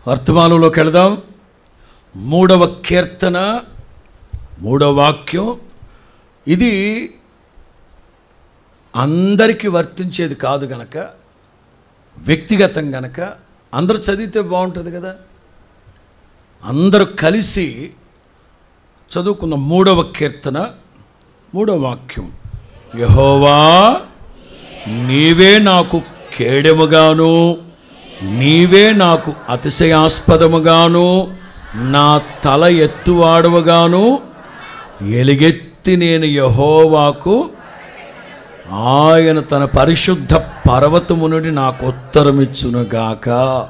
వర్తమానంలోకి వెళదాం మూడవ కీర్తన మూడవ వాక్యం ఇది అందరికీ వర్తించేది కాదు గనక వ్యక్తిగతం గనక అందరూ చదివితే బాగుంటుంది కదా అందరూ కలిసి చదువుకున్న మూడవ కీర్తన మూడవ వాక్యం యహోవా నీవే నాకు కేడెముగాను నీవే నాకు అతిశయాస్పదముగాను నా తల ఎత్తువాడవుగాను ఎలుగెత్తి నేను యహోవాకు ఆయన తన పరిశుద్ధ పర్వతము నుండి నాకు ఉత్తరమిచ్చునుగాక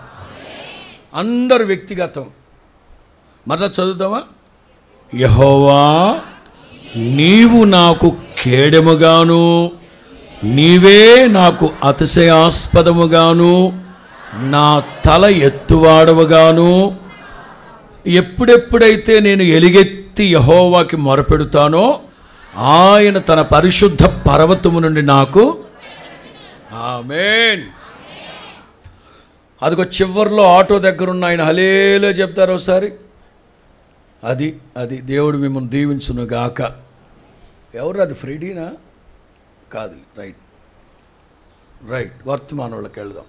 అందరు వ్యక్తిగతం మరలా చదువుతామా యహోవా నీవు నాకు కేడెముగాను నీవే నాకు అతిశయాస్పదముగాను నా తల ఎత్తువాడవుగాను ఎప్పుడెప్పుడైతే నేను ఎలుగెత్తి యహోవాకి మొరపెడుతానో ఆయన తన పరిశుద్ధ పర్వతము నుండి నాకు ఆమెన్ అదిగో చివర్లో ఆటో దగ్గర ఉన్న ఆయన హలేలో చెప్తారు ఒకసారి అది అది దేవుడు మిమ్మల్ని దీవించును గాక ఎవరు అది ఫ్రీడీనా కాదు రైట్ రైట్ వర్తమానంలోకి వెళ్దాం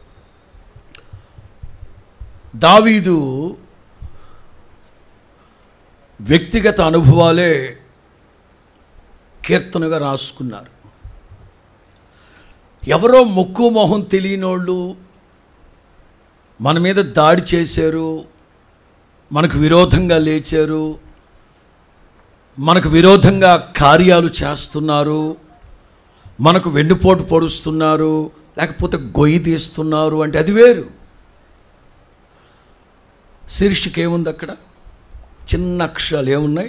దావీదు వ్యక్తిగత అనుభవాలే కీర్తనగా రాసుకున్నారు ఎవరో ముక్కు మొహం తెలియనోళ్ళు మన మీద దాడి చేశారు మనకు విరోధంగా లేచారు మనకు విరోధంగా కార్యాలు చేస్తున్నారు మనకు వెన్నుపోటు పొడుస్తున్నారు లేకపోతే గొయ్యి తీస్తున్నారు అంటే అది వేరు శీర్షిక ఏముంది అక్కడ చిన్న అక్షరాలు ఏమున్నాయి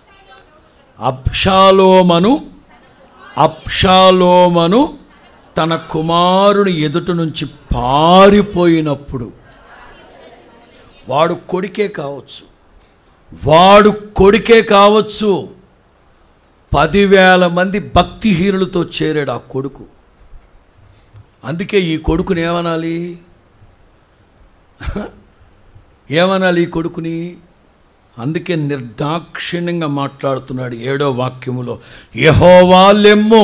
అప్షాలోమను అప్షాలోమను తన కుమారుని ఎదుట నుంచి పారిపోయినప్పుడు వాడు కొడుకే కావచ్చు వాడు కొడుకే కావచ్చు పదివేల మంది భక్తిహీనులతో చేరాడు ఆ కొడుకు అందుకే ఈ కొడుకుని ఏమనాలి ఏమనాలి ఈ కొడుకుని అందుకే నిర్దాక్షిణ్యంగా మాట్లాడుతున్నాడు ఏడో వాక్యములో యహోవాలెమ్ము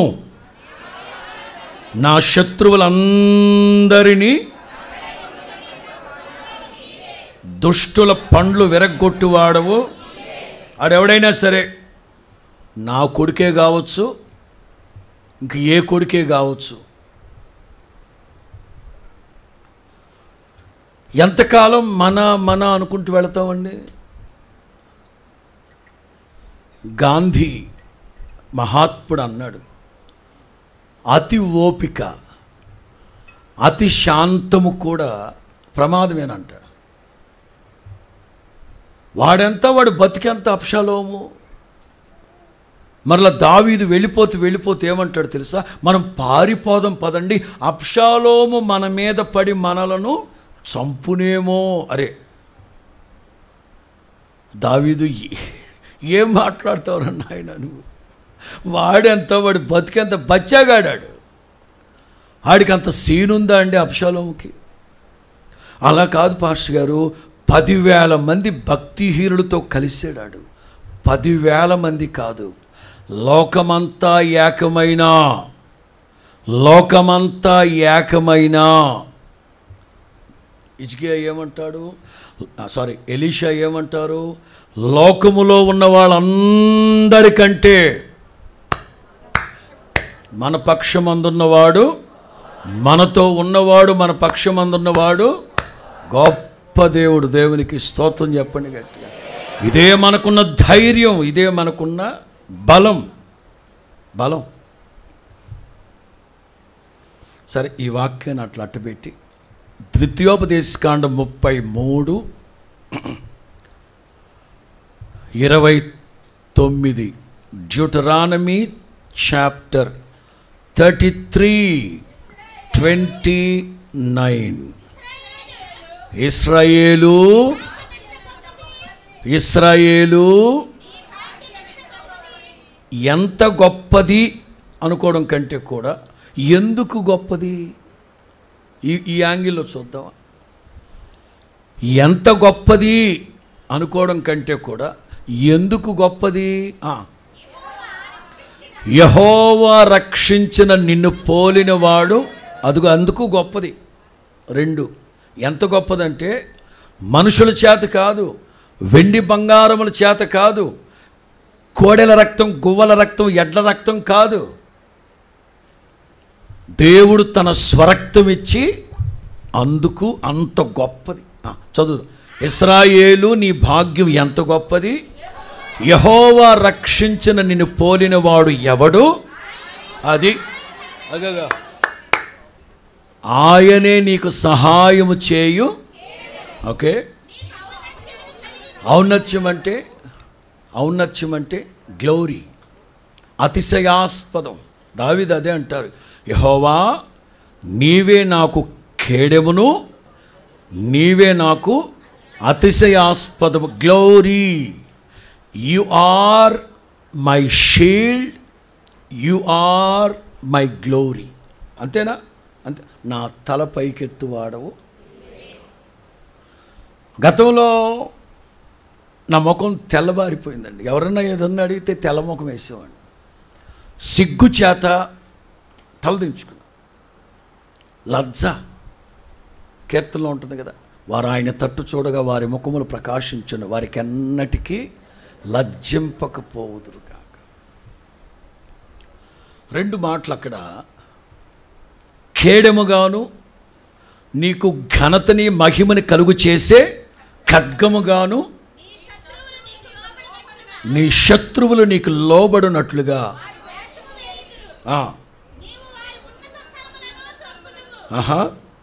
నా శత్రువులందరినీ దుష్టుల పండ్లు విరగ్గొట్టువాడవు ఆడెవడైనా సరే నా కొడుకే కావచ్చు ఇంక ఏ కొడుకే కావచ్చు ఎంతకాలం మన మన అనుకుంటూ వెళతామండి గాంధీ మహాత్ముడు అన్నాడు అతి ఓపిక అతి శాంతము కూడా ప్రమాదమేనంట వాడెంత వాడు బతికెంత అప్షలోము మరలా దావీదు వెళ్ళిపోతూ వెళ్ళిపోతే ఏమంటాడు తెలుసా మనం పారిపోదాం పదండి అప్షాలోము మన మీద పడి మనలను చంపునేమో అరే దావీదు ఏ- ఏం మాట్లాడతావు ఆయన నువ్వు వాడెంత వాడు బతికెంత బచ్చాగాడాడు ఆడికి అంత సీన్ ఉందా అండి అప్షాలోముకి అలా కాదు పాస్టర్ గారు పదివేల మంది భక్తిహీనులతో కలిసాడాడు పదివేల మంది కాదు లోకమంతా ఏకమైనా లోకమంతా ఏకమైనా ఇజ్కియా ఏమంటాడు సారీ ఎలీషా ఏమంటారు లోకములో ఉన్న వాళ్ళందరికంటే మన పక్షమందున్నవాడు మనతో ఉన్నవాడు మన పక్షమందున్నవాడు గొప్ప దేవుడు దేవునికి స్తోత్రం చెప్పండి గట్టిగా ఇదే మనకున్న ధైర్యం ఇదే మనకున్న బలం బలం సరే ఈ వాక్యాన్ని అట్లా అట్టబెట్టి ద్వితీయోపదేశకాండ ముప్పై మూడు ఇరవై తొమ్మిది Deuteronomy chapter thirty three twenty nine ఇస్రాయేలు ఇస్రాయేలు ఎంత గొప్పది అనుకోవడం కంటే కూడా ఎందుకు గొప్పది ఈ ఈ యాంగిల్లో చూద్దామా ఎంత గొప్పది అనుకోవడం కంటే కూడా ఎందుకు గొప్పది ఆ. యహోవా రక్షించిన నిన్ను పోలిన వాడు అదుగు అందుకు గొప్పది రెండు ఎంత గొప్పదంటే మనుషుల చేత కాదు వెండి బంగారముల చేత కాదు కోడెల రక్తం గువ్వల రక్తం ఎడ్ల రక్తం కాదు దేవుడు తన స్వరక్తం ఇచ్చి అందుకు అంత గొప్పది ఆ, చదువు ఇస్రాయేలు నీ భాగ్యం ఎంత గొప్పది యహోవా రక్షించిన నిన్ను పోలిన వాడు ఎవడు అది అగగా ఆయనే నీకు సహాయము చేయు ఓకే ఔన్నత్యం అంటే ఔన్నత్యం అంటే గ్లోరీ అతిశయాస్పదం దావిది అదే అంటారు యహోవా నీవే నాకు ఖేడెమును నీవే నాకు అతిశయాస్పదము glory you are my shield you are my glory అంతేనా అంతే నా తల పైకెత్తు వాడవు గతంలో నా ముఖం తెల్లబారిపోయిందండి ఎవరన్నా ఏదన్నా అడిగితే తెల్ల ముఖం వేసేవాడిని సిగ్గు చేత తలదించుకున్నా లజ్జ కీర్తనలో ఉంటుంది కదా వారు ఆయన తట్టు చూడగా వారి ముఖములు ప్రకాశించును వారికి ఎన్నటికీ లజ్జింపకపోవుదురు కాక రెండు మాటలు అక్కడ ఖేడముగాను నీకు ఘనతని మహిమని కలుగు చేసే ఖడ్గముగాను నీ శత్రువులు నీకు లోబడినట్లుగా ఆ, ఆహా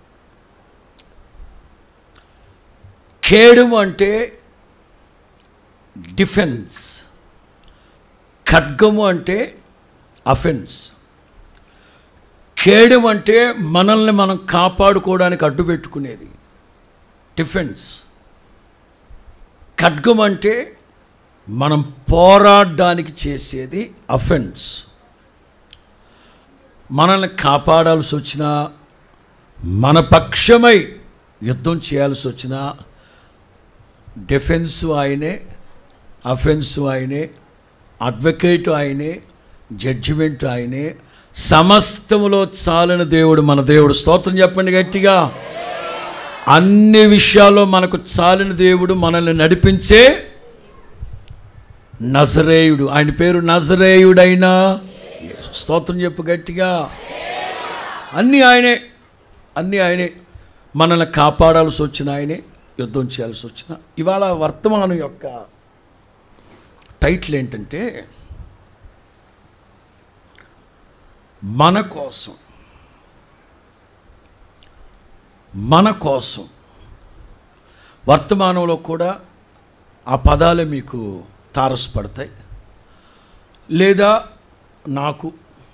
ఖేడము అంటే డిఫెన్స్ ఖడ్గము అంటే అఫెన్స్ ఖేడం అంటే మనల్ని మనం కాపాడుకోవడానికి అడ్డు పెట్టుకునేది డిఫెన్స్ ఖడ్గం అంటే మనం పోరాడడానికి చేసేది అఫెన్స్ మనల్ని కాపాడాల్సి వచ్చినా మన పక్షమై యుద్ధం చేయాల్సి వచ్చినా డిఫెన్స్ ఆయనే అఫెన్స్ ఆయనే అడ్వకేట్ ఆయనే జడ్జిమెంట్ ఆయనే సమస్తములో చాలని దేవుడు మన దేవుడు స్తోత్రం చెప్పండి గట్టిగా అన్ని విషయాల్లో మనకు చాలిన దేవుడు మనల్ని నడిపించే నజరేయుడు ఆయన పేరు నజరేయుడైనా స్తోత్రం చెప్పు గట్టిగా అన్నీ ఆయనే అన్నీ ఆయనే మనల్ని కాపాడాల్సి వచ్చిన ఆయనే యుద్ధం చేయాల్సి వచ్చిన ఇవాళ వర్తమానం యొక్క టైటిల్ ఏంటంటే మన కోసం మన కోసం వర్తమానంలో కూడా ఆ పదాలే మీకు తారసపడతాయి లేదా నాకు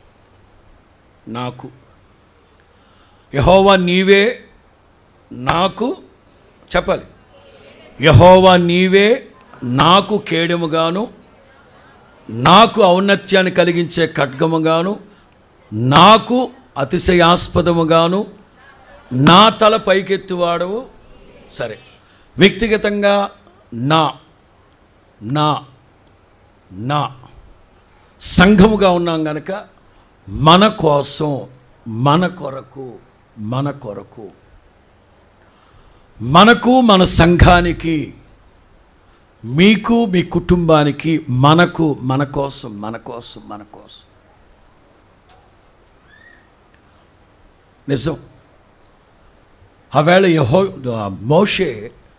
నాకు యహోవా నీవే నాకు చెప్పాలి యహోవా నీవే నాకు కేడముగాను నాకు ఔన్నత్యాన్ని కలిగించే ఖడ్గముగాను నాకు అతిశయాస్పదముగాను నా తల పైకెత్తువాడవు సరే వ్యక్తిగతంగా నా నా నా సంఘముగా ఉన్నాం గనక మన కోసం మన కొరకు మన కొరకు మనకు మన సంఘానికి మీకు మీ కుటుంబానికి మనకు మన కోసం మన కోసం మన కోసం నిజం ఆవేళ యహో మోషే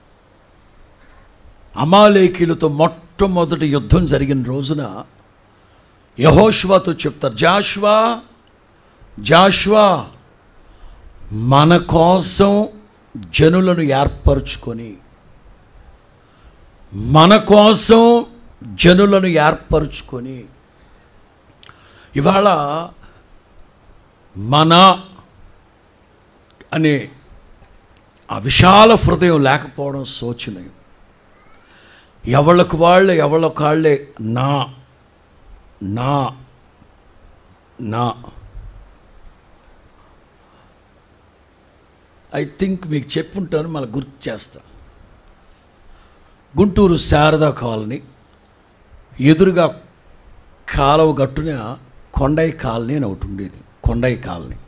అమాలేకీలతో మొట్టమొదటి యుద్ధం జరిగిన రోజున యహోష్వాతో చెప్తారు జాష్వా జాష్వా మన కోసం జనులను ఏర్పరచుకొని మన కోసం జనులను ఏర్పరచుకొని ఇవాళ మన అనే ఆ విశాల హృదయం లేకపోవడం శోచనీయం ఎవళ్ళకు వాళ్ళే ఎవళ్ళకు వాళ్ళే నా నా నా ఐ థింక్ మీకు చెప్పుంటాను మళ్ళీ గుర్తు చేస్తా గుంటూరు శారదా కాలనీ ఎదురుగా కాలువ గట్టున కొండై కాలనీ అని ఒకటి ఉండేది కొండై కాలనీ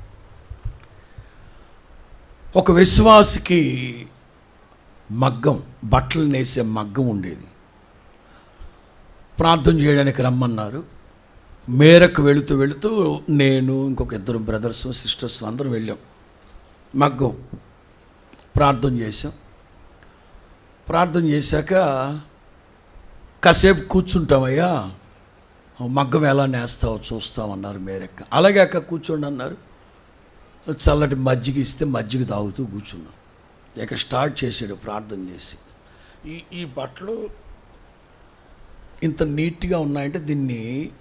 ఒక విశ్వాసికి మగ్గం బట్టలు నేసే మగ్గం ఉండేది ప్రార్థన చేయడానికి రమ్మన్నారు మేరకు వెళుతూ వెళుతూ నేను ఇంకొక ఇద్దరు బ్రదర్స్ సిస్టర్స్ అందరం వెళ్ళాం మగ్గం ప్రార్థన చేసాం ప్రార్థన చేశాక కాసేపు కూర్చుంటామయ్యా మగ్గం ఎలా నేస్తావో చూస్తామన్నారు మేరెక్క అలాగే అక్క కూర్చోండి అన్నారు చల్లటి మజ్జిగ ఇస్తే మజ్జిగ తాగుతూ కూర్చున్నాం ఇక స్టార్ట్ చేసాడు ప్రార్థన చేసి ఈ ఈ బట్టలు ఇంత నీట్గా ఉన్నాయంటే దీన్ని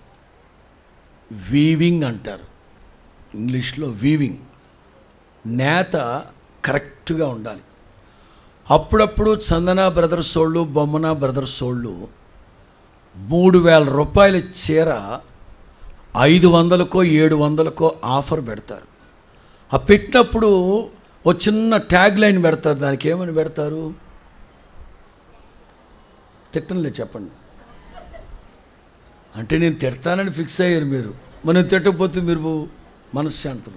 వీవింగ్ అంటారు ఇంగ్లీష్లో వీవింగ్ నేత కరెక్ట్గా ఉండాలి అప్పుడప్పుడు చందన బ్రదర్స్ వాళ్ళు బొమ్మన బ్రదర్స్ వాళ్ళు మూడు వేల రూపాయల చీర ఐదు వందలకో ఏడు వందలకో ఆఫర్ పెడతారు ఆ పెట్టినప్పుడు ఓ చిన్న ట్యాగ్ లైన్ పెడతారు దానికి ఏమని పెడతారు తిట్టంలే చెప్పండి అంటే నేను తిడతానని ఫిక్స్ అయ్యారు మీరు మనం తిట్టకపోతే మీరు మనశ్శాంతులు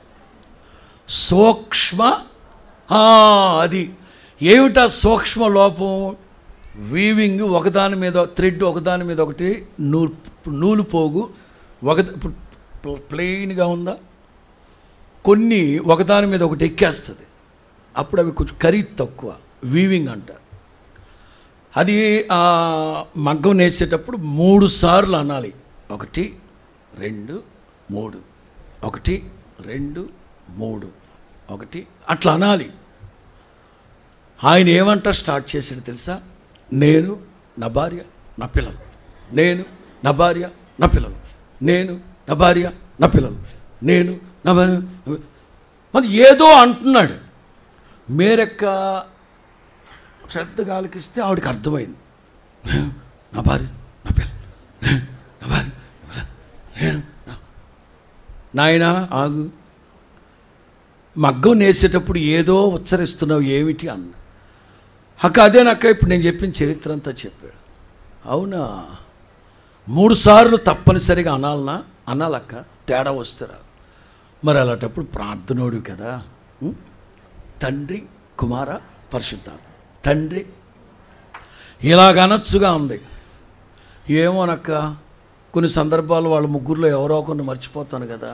సూక్ష్మ ఆ, అది ఏమిటా సూక్ష్మ లోపం వీవింగ్ ఒకదాని మీద థ్రెడ్ ఒకదాని మీద ఒకటి నూలు నూలు పోగు ఒక ఇప్పుడు ప్లెయిన్గా ఉందా కొన్ని ఒకదాని మీద ఒకటి ఎక్కేస్తుంది అప్పుడు అవి కొంచెం ఖరీదు తక్కువ వీవింగ్ అంటారు అది ఆ మగ్గం నేసేటప్పుడు మూడు సార్లు అనాలి ఒకటి రెండు మూడు ఒకటి రెండు మూడు ఒకటి అట్లా అనాలి ఆయన ఏమంటా స్టార్ట్ చేశాడు తెలుసా నేను నా భార్య నా పిల్లలు నేను నా భార్య నా పిల్లలు నేను నా భార్య నా పిల్లలు నేను నా భార్య మరి ఏదో అంటున్నాడు మేరెక్క శ్రద్ధగా ఆలకిస్తే ఆవిడకి అర్థమైంది నేను నా భార్య నా పిల్లలు నేను నా భార్య నా పిల్లలు, నేను నా- నాయనా ఆగు మగ్గం నేసేటప్పుడు ఏదో ఉచ్చరిస్తున్నావు ఏమిటి అన్న అక్క అదేనక్క ఇప్పుడు నేను చెప్పిన చరిత్ర అంతా చెప్పాడు అవునా మూడు సార్లు తప్పనిసరిగా అనాలనా అనాలక్క తేడా వస్తారా మరి అలాంటప్పుడు ప్రార్థనోడు కదా ఉం? తండ్రి కుమార పరిశుద్ధాత్మ తండ్రి ఇలాగ అనొచ్చుగా ఉంది ఏమోనక్క కొన్ని సందర్భాలు వాళ్ళ ముగ్గురులో ఎవరో ఒకరిని మర్చిపోతాను కదా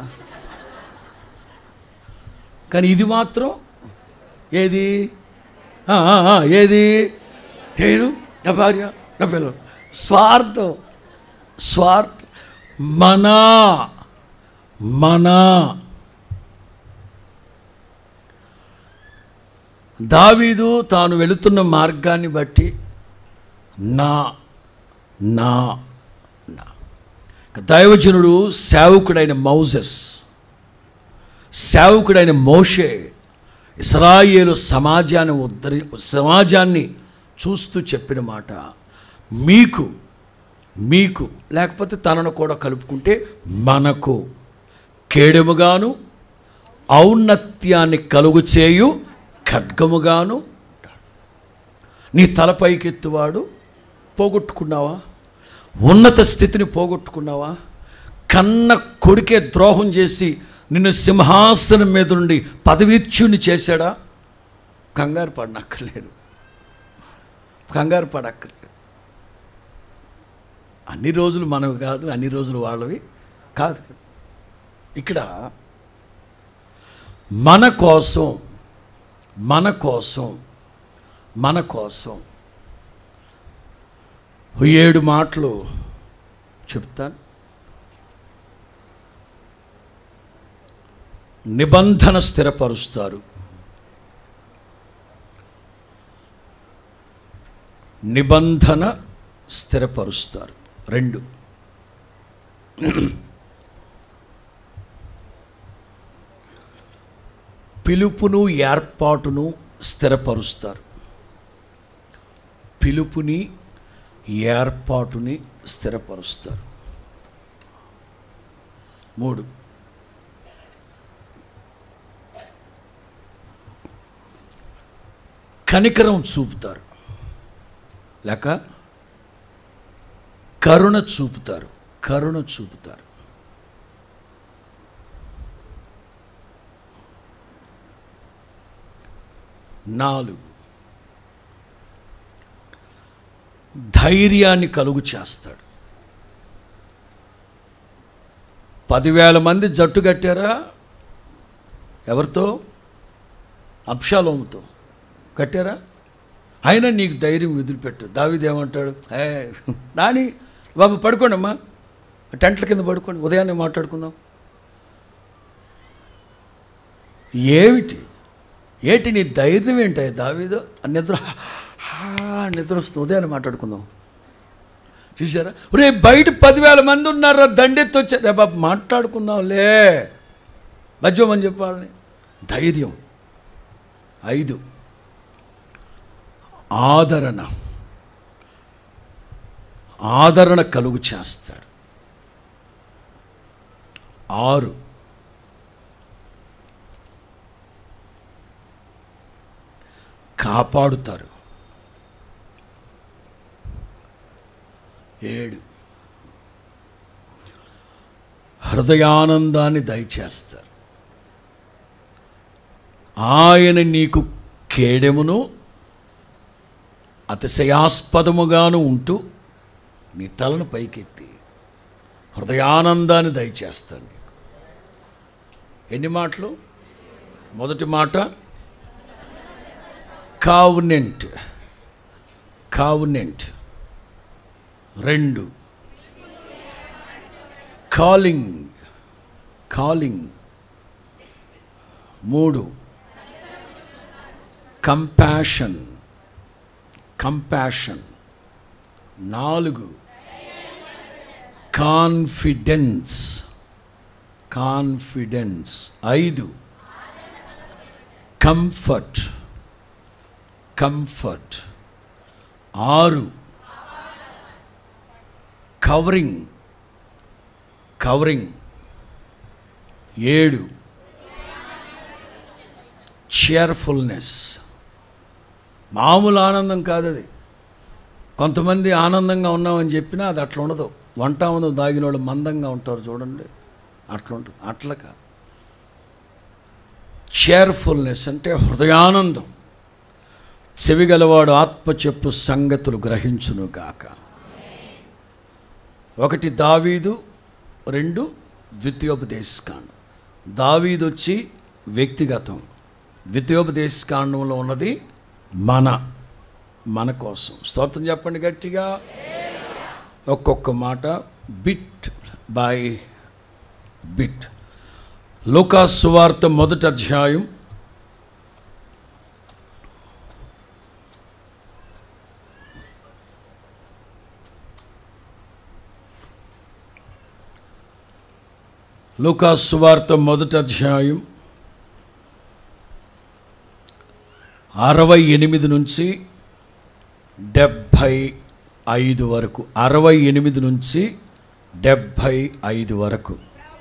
కానీ ఇది మాత్రం ఏది ఆ, ఆ, ఆ, ఏది నేను నా భార్య నా పిల్లలు స్వార్థం స్వార్థ మన మన దావీదు తాను వెళుతున్న మార్గాన్ని బట్టి నా నా నా దైవజనుడు సేవకుడైన మౌజెస్ సేవకుడైన మోషే ఇస్రాయేలు సమాజాన్ని ఉద్ధరి సమాజాన్ని చూస్తూ చెప్పిన మాట మీకు మీకు లేకపోతే తనను కూడా కలుపుకుంటే మనకు కేడెముగాను ఔన్నత్యాన్ని కలుగు చేయు ఖడ్గముగాను నీ తలపైకెత్తువాడు పోగొట్టుకున్నావా ఉన్నత స్థితిని పోగొట్టుకున్నావా కన్న కొడుకే ద్రోహం చేసి నిన్ను సింహాసనం మీద నుండి పదవీచ్యుని చేశాడా కంగారు పడనక్కర్లేదు కంగారు పడక్కర్లేదు అన్ని రోజులు మనవి కాదు అన్ని రోజులు వాళ్ళవి కాదు కదా. ఇక్కడ మన కోసం మన కోసం మన కోసం ఓ ఏడు మాటలు చెప్తాను నిబంధన స్థిరపరుస్తారు నిబంధన స్థిరపరుస్తారు రెండు పిలుపును ఏర్పాటును స్థిరపరుస్తారు పిలుపుని ఏర్పాటుని స్థిరపరుస్తారు మూడు కనికరం చూపుతారు లేక కరుణ చూపుతారు కరుణ చూపుతారు నాలుగు ధైర్యాన్ని కలుగు చేస్తాడు పదివేల మంది జట్టు కట్టారా ఎవరితో అప్షాలోముతో కట్టారా అయినా నీకు ధైర్యం వదిలిపెట్టు దావిది ఏమంటాడు ఏ నాని బాబు పడుకోండి అమ్మా టెంట్ల కింద పడుకోండి ఉదయాన్నే మాట్లాడుకుందాం ఏమిటి ఏటి నీ ధైర్యం ఏంటి దావీదు నిద్ర హా, నిద్ర వస్తుంది ఉదయాన్నే మాట్లాడుకుందాం చూసారా రే బయట పదివేల మంది ఉన్నారా దండెత్తి వచ్చారు రే బాబు మాట్లాడుకుందాంలే మధ్యమని చెప్పాలని ధైర్యం ఐదు ఆదరణ ఆదరణ కలుగు చేస్తాడు ఆరు కాపాడుతారు ఏడు హృదయానందాన్ని దయచేస్తారు ఆయన నీకు కేడెమును అతిశయాస్పదముగాను ఉంటూ నీ తలను పైకెత్తి హృదయానందాన్ని దయచేస్తాను నీకు ఎన్ని మాటలు మొదటి మాట కావునెంట్ కావునెంట్ రెండు కాలింగ్ కాలింగ్ మూడు కంపాషన్ కంపాషన్ నాలుగు కాన్ఫిడెన్స్ కాన్ఫిడెన్స్ ఐదు కంఫర్ట్ కంఫర్ట్ ఆరు కవరింగ్ కవరింగ్ ఏడు చేర్ఫుల్నెస్ మామూలు ఆనందం కాదు అది కొంతమంది ఆనందంగా ఉన్నామని చెప్పినా అది అట్లా ఉండదు వంట ఉందో దాగిన వాళ్ళు మందంగా ఉంటారు చూడండి అట్లా ఉంటుంది అట్లా కాదు చేర్ఫుల్నెస్ అంటే హృదయానందం చెవిగలవాడు ఆత్మ చెప్పు సంగతులు గ్రహించును గాక ఒకటి దావీదు రెండు ద్వితీయోపదేశకాండం దావీదు వచ్చి వ్యక్తిగతం ద్వితీయోపదేశకాండంలో ఉన్నది మన మన కోసం స్తోత్రం చెప్పండి గట్టిగా ఒక్కొక్క మాట బిట్ బై బిట్ లూకా సువార్త మొదటి అధ్యాయం లూకా సువార్త మొదటి అధ్యాయం అరవై ఎనిమిది నుంచి డెబ్భై ఐదు వరకు అరవై ఎనిమిది నుంచి డెబ్భై ఐదు వరకు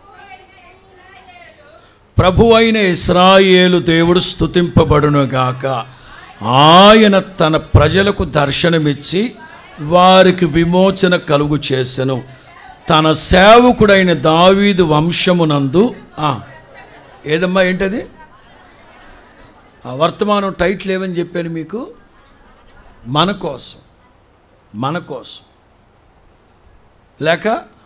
ప్రభు అయిన ఇస్రాయేలు దేవుడు స్తుతింపబడునుగాక ఆయన తన ప్రజలకు దర్శనమిచ్చి వారికి విమోచన కలుగు చేసెను తన సేవకుడైన దావీదు వంశమునందు ఆ, ఏదమ్మా ఏంటది ఆ వర్తమానం టైటిల్ ఏమని చెప్పాను మీకు మన కోసం మన కోసం లేక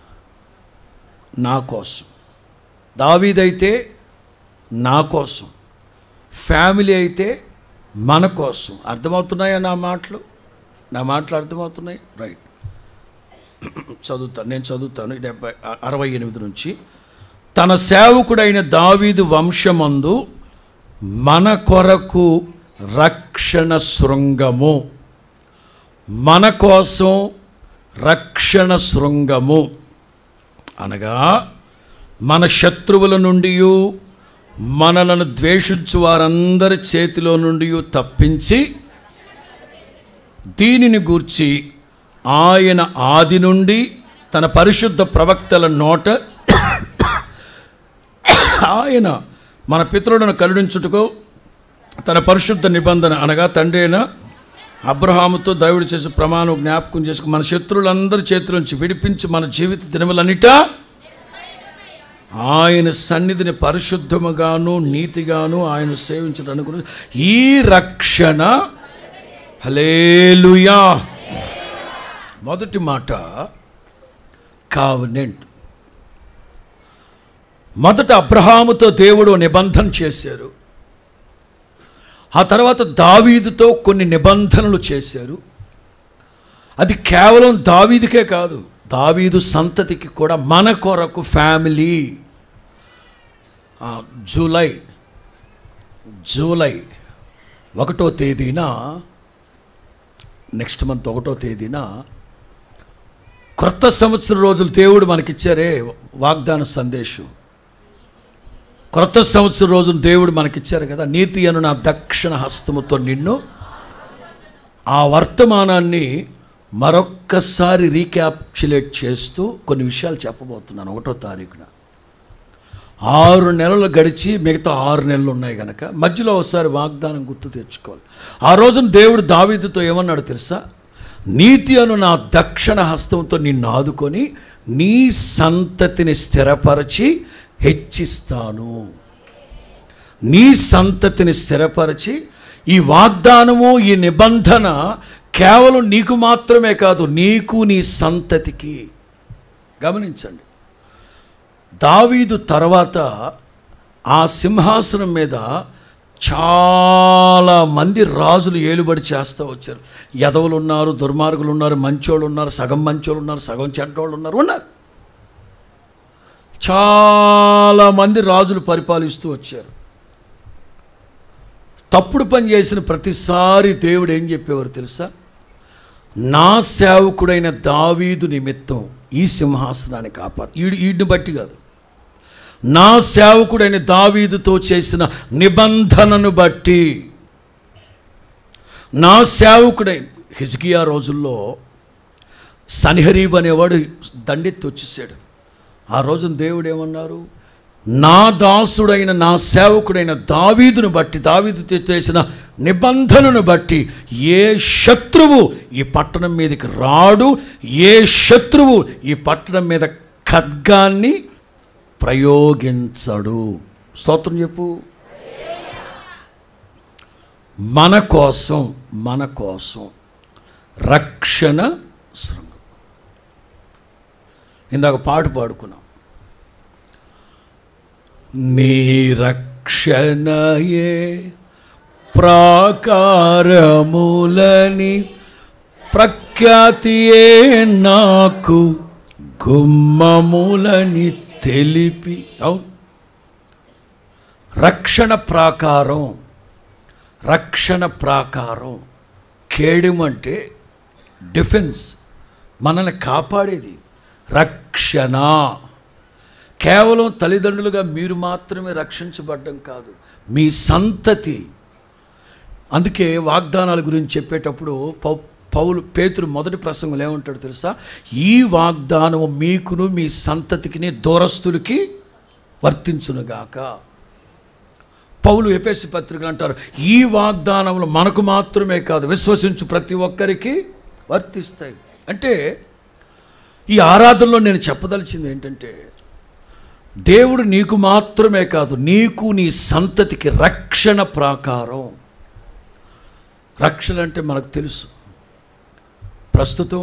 నా కోసం దావీదైతే నా కోసం ఫ్యామిలీ అయితే మన కోసం అర్థమవుతున్నాయా నా మాటలు నా మాటలు అర్థమవుతున్నాయి రైట్ చదువుతాను నేను చదువుతాను డెబ్బై అరవై ఎనిమిది నుంచి తన సేవకుడైన దావీదు వంశమందు మన కొరకు రక్షణ శృంగము మన కోసం రక్షణ శృంగము అనగా మన శత్రువుల నుండి మనలను ద్వేషించు వారందరి చేతిలో నుండి తప్పించి దీనిని గూర్చి ఆయన ఆది నుండి తన పరిశుద్ధ ప్రవక్తల నోట ఆయన మన పితరులను కరుణించుటకు తన పరిశుద్ధ నిబంధన అనగా తండ్రి అయిన అబ్రహాముతో దేవుడు చేసే ప్రమాణం జ్ఞాపకం చేసుకుని మన శత్రువులందరి చేతుల నుంచి విడిపించి మన జీవిత దినములన్నిట ఆయన సన్నిధిని పరిశుద్ధముగాను నీతిగాను ఆయన సేవించడానికి గురించి ఈ రక్షణ హలేలుయా మొదటి మాట కావనెంట్ మొదట అబ్రహాముతో దేవుడు నిబంధన చేశారు ఆ తర్వాత దావీదుతో కొన్ని నిబంధనలు చేశారు అది కేవలం దావీదుకే కాదు దావీదు సంతతికి కూడా మన కొరకు ఫ్యామిలీ ఆ, జూలై జూలై ఒకటో తేదీన నెక్స్ట్ మంత్ ఒకటో తేదీన క్రొత్త సంవత్సర రోజులు దేవుడు మనకిచ్చారే వాగ్దాన సందేశం క్రొత్త సంవత్సర రోజున దేవుడు మనకిచ్చారు కదా నీతి అను నా దక్షిణ హస్తముతో నిన్ను ఆ వర్తమానాన్ని మరొక్కసారి రీక్యాప్చులేట్ చేస్తూ కొన్ని విషయాలు చెప్పబోతున్నాను ఒకటో తారీఖున ఆరు నెలలు గడిచి మిగతా ఆరు నెలలు ఉన్నాయి కనుక మధ్యలో ఒకసారి వాగ్దానం గుర్తు తెచ్చుకోవాలి ఆ రోజున దేవుడు దావీదుతో ఏమన్నాడు తెలుసా నీతి అను నా దక్షిణ హస్తంతో నిన్ను ఆదుకొని నీ సంతతిని స్థిరపరచి హెచ్చిస్తాను నీ సంతతిని స్థిరపరిచి ఈ వాగ్దానము ఈ నిబంధన కేవలం నీకు మాత్రమే కాదు నీకు నీ సంతతికి గమనించండి దావీదు తర్వాత ఆ సింహాసనం మీద చాలా మంది రాజులు ఏలుబడి చేస్తూ వచ్చారు యదవులు ఉన్నారు దుర్మార్గులు ఉన్నారు మంచోళ్ళు ఉన్నారు సగం మంచోళ్ళు ఉన్నారు సగం చెడ్డోళ్ళు ఉన్నారు ఉన్నారు చాలా మంది రాజులు పరిపాలిస్తూ వచ్చారు తప్పుడు పని చేసిన ప్రతిసారి దేవుడు ఏం చెప్పేవారు తెలుసా నా సేవకుడైన దావీదు నిమిత్తం ఈ సింహాసనాన్ని కాపాడు ఈడు ఈడిని బట్టి కాదు నా సేవకుడైన దావీదుతో చేసిన నిబంధనను బట్టి నా సేవకుడైన హిజ్కియా రోజుల్లో సనిహరీబ్ అనేవాడు దండెత్తి వచ్చేసాడు ఆ రోజున దేవుడు ఏమన్నారు నా దాసుడైన నా సేవకుడైన దావీదును బట్టి దావీదుతో చేసిన నిబంధనను బట్టి ఏ శత్రువు ఈ పట్టణం మీదకి రాడు ఏ శత్రువు ఈ పట్టణం మీద ఖడ్గాన్ని ప్రయోగించడు స్తోత్రం చెప్పు మన కోసం మన కోసం రక్షణ శృంగం ఇందాక పాట పాడుకున్నాం నీ రక్షణయే ప్రాకారములని ప్రఖ్యాతియే నాకు గుమ్మములని తెలిపి అవును రక్షణ ప్రాకారం రక్షణ ప్రాకారం కేడెం అంటే డిఫెన్స్ మనల్ని కాపాడేది రక్షణ కేవలం తల్లిదండ్రులుగా మీరు మాత్రమే రక్షించబడ్డం కాదు మీ సంతతి అందుకే వాగ్దానాల గురించి చెప్పేటప్పుడు పౌ పౌలు పేతురు మొదటి ప్రసంగంలో ఏమంటాడు తెలుసా ఈ వాగ్దానము మీకును మీ సంతతికిని దూరస్తులకి వర్తించునుగాక పౌలు ఎఫ్ఎస్సి పత్రికలు అంటారు ఈ వాగ్దానములు మనకు మాత్రమే కాదు విశ్వసించు ప్రతి ఒక్కరికి వర్తిస్తాయి అంటే ఈ ఆరాధనలో నేను చెప్పదలిచింది ఏంటంటే దేవుడు నీకు మాత్రమే కాదు నీకు నీ సంతతికి రక్షణ ప్రాకారం రక్షణ అంటే మనకు తెలుసు ప్రస్తుతం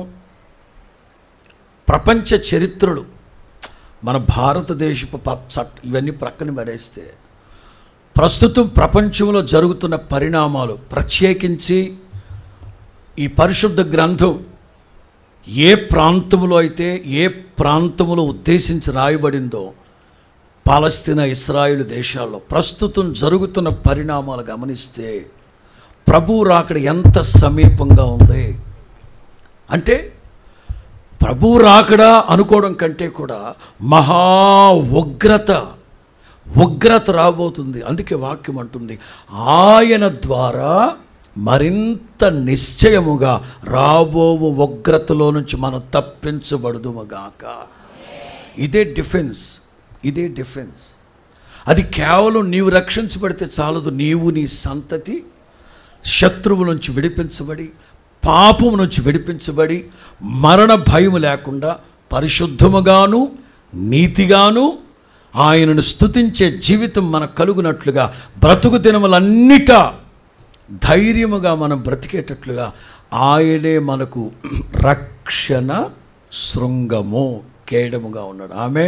ప్రపంచ చరిత్రలు మన భారతదేశపు ప- చట్ ఇవన్నీ ప్రక్కన పడేస్తే ప్రస్తుతం ప్రపంచంలో జరుగుతున్న పరిణామాలు ప్రత్యేకించి ఈ పరిశుద్ధ గ్రంథం ఏ ప్రాంతంలో అయితే ఏ ప్రాంతంలో ఉద్దేశించి రాయబడిందో పాలస్తీనా ఇస్రాయిల్ దేశాల్లో ప్రస్తుతం జరుగుతున్న పరిణామాలు గమనిస్తే ప్రభు రాకడ ఎంత సమీపంగా ఉంది అంటే ప్రభు రాకడా అనుకోవడం కంటే కూడా మహా ఉగ్రత ఉగ్రత రాబోతుంది అందుకే వాక్యం అంటుంది ఆయన ద్వారా మరింత నిశ్చయముగా రాబోవు ఉగ్రతలో నుంచి మనం తప్పించబడుదుమగాక ఇదే డిఫెన్స్ ఇదే డిఫెన్స్ అది కేవలం నీవు రక్షించబడితే చాలదు నీవు నీ సంతతి శత్రువు నుంచి విడిపించబడి పాపము నుంచి విడిపించబడి మరణ భయం లేకుండా పరిశుద్ధముగాను నీతిగాను ఆయనను స్తుతించే జీవితం మనకు కలుగునట్లుగా బ్రతుకు దినములన్నిటా ధైర్యముగా మనం బ్రతికేటట్లుగా ఆయనే మనకు రక్షణ శృంగము కేడముగా ఉన్నాడు ఆమె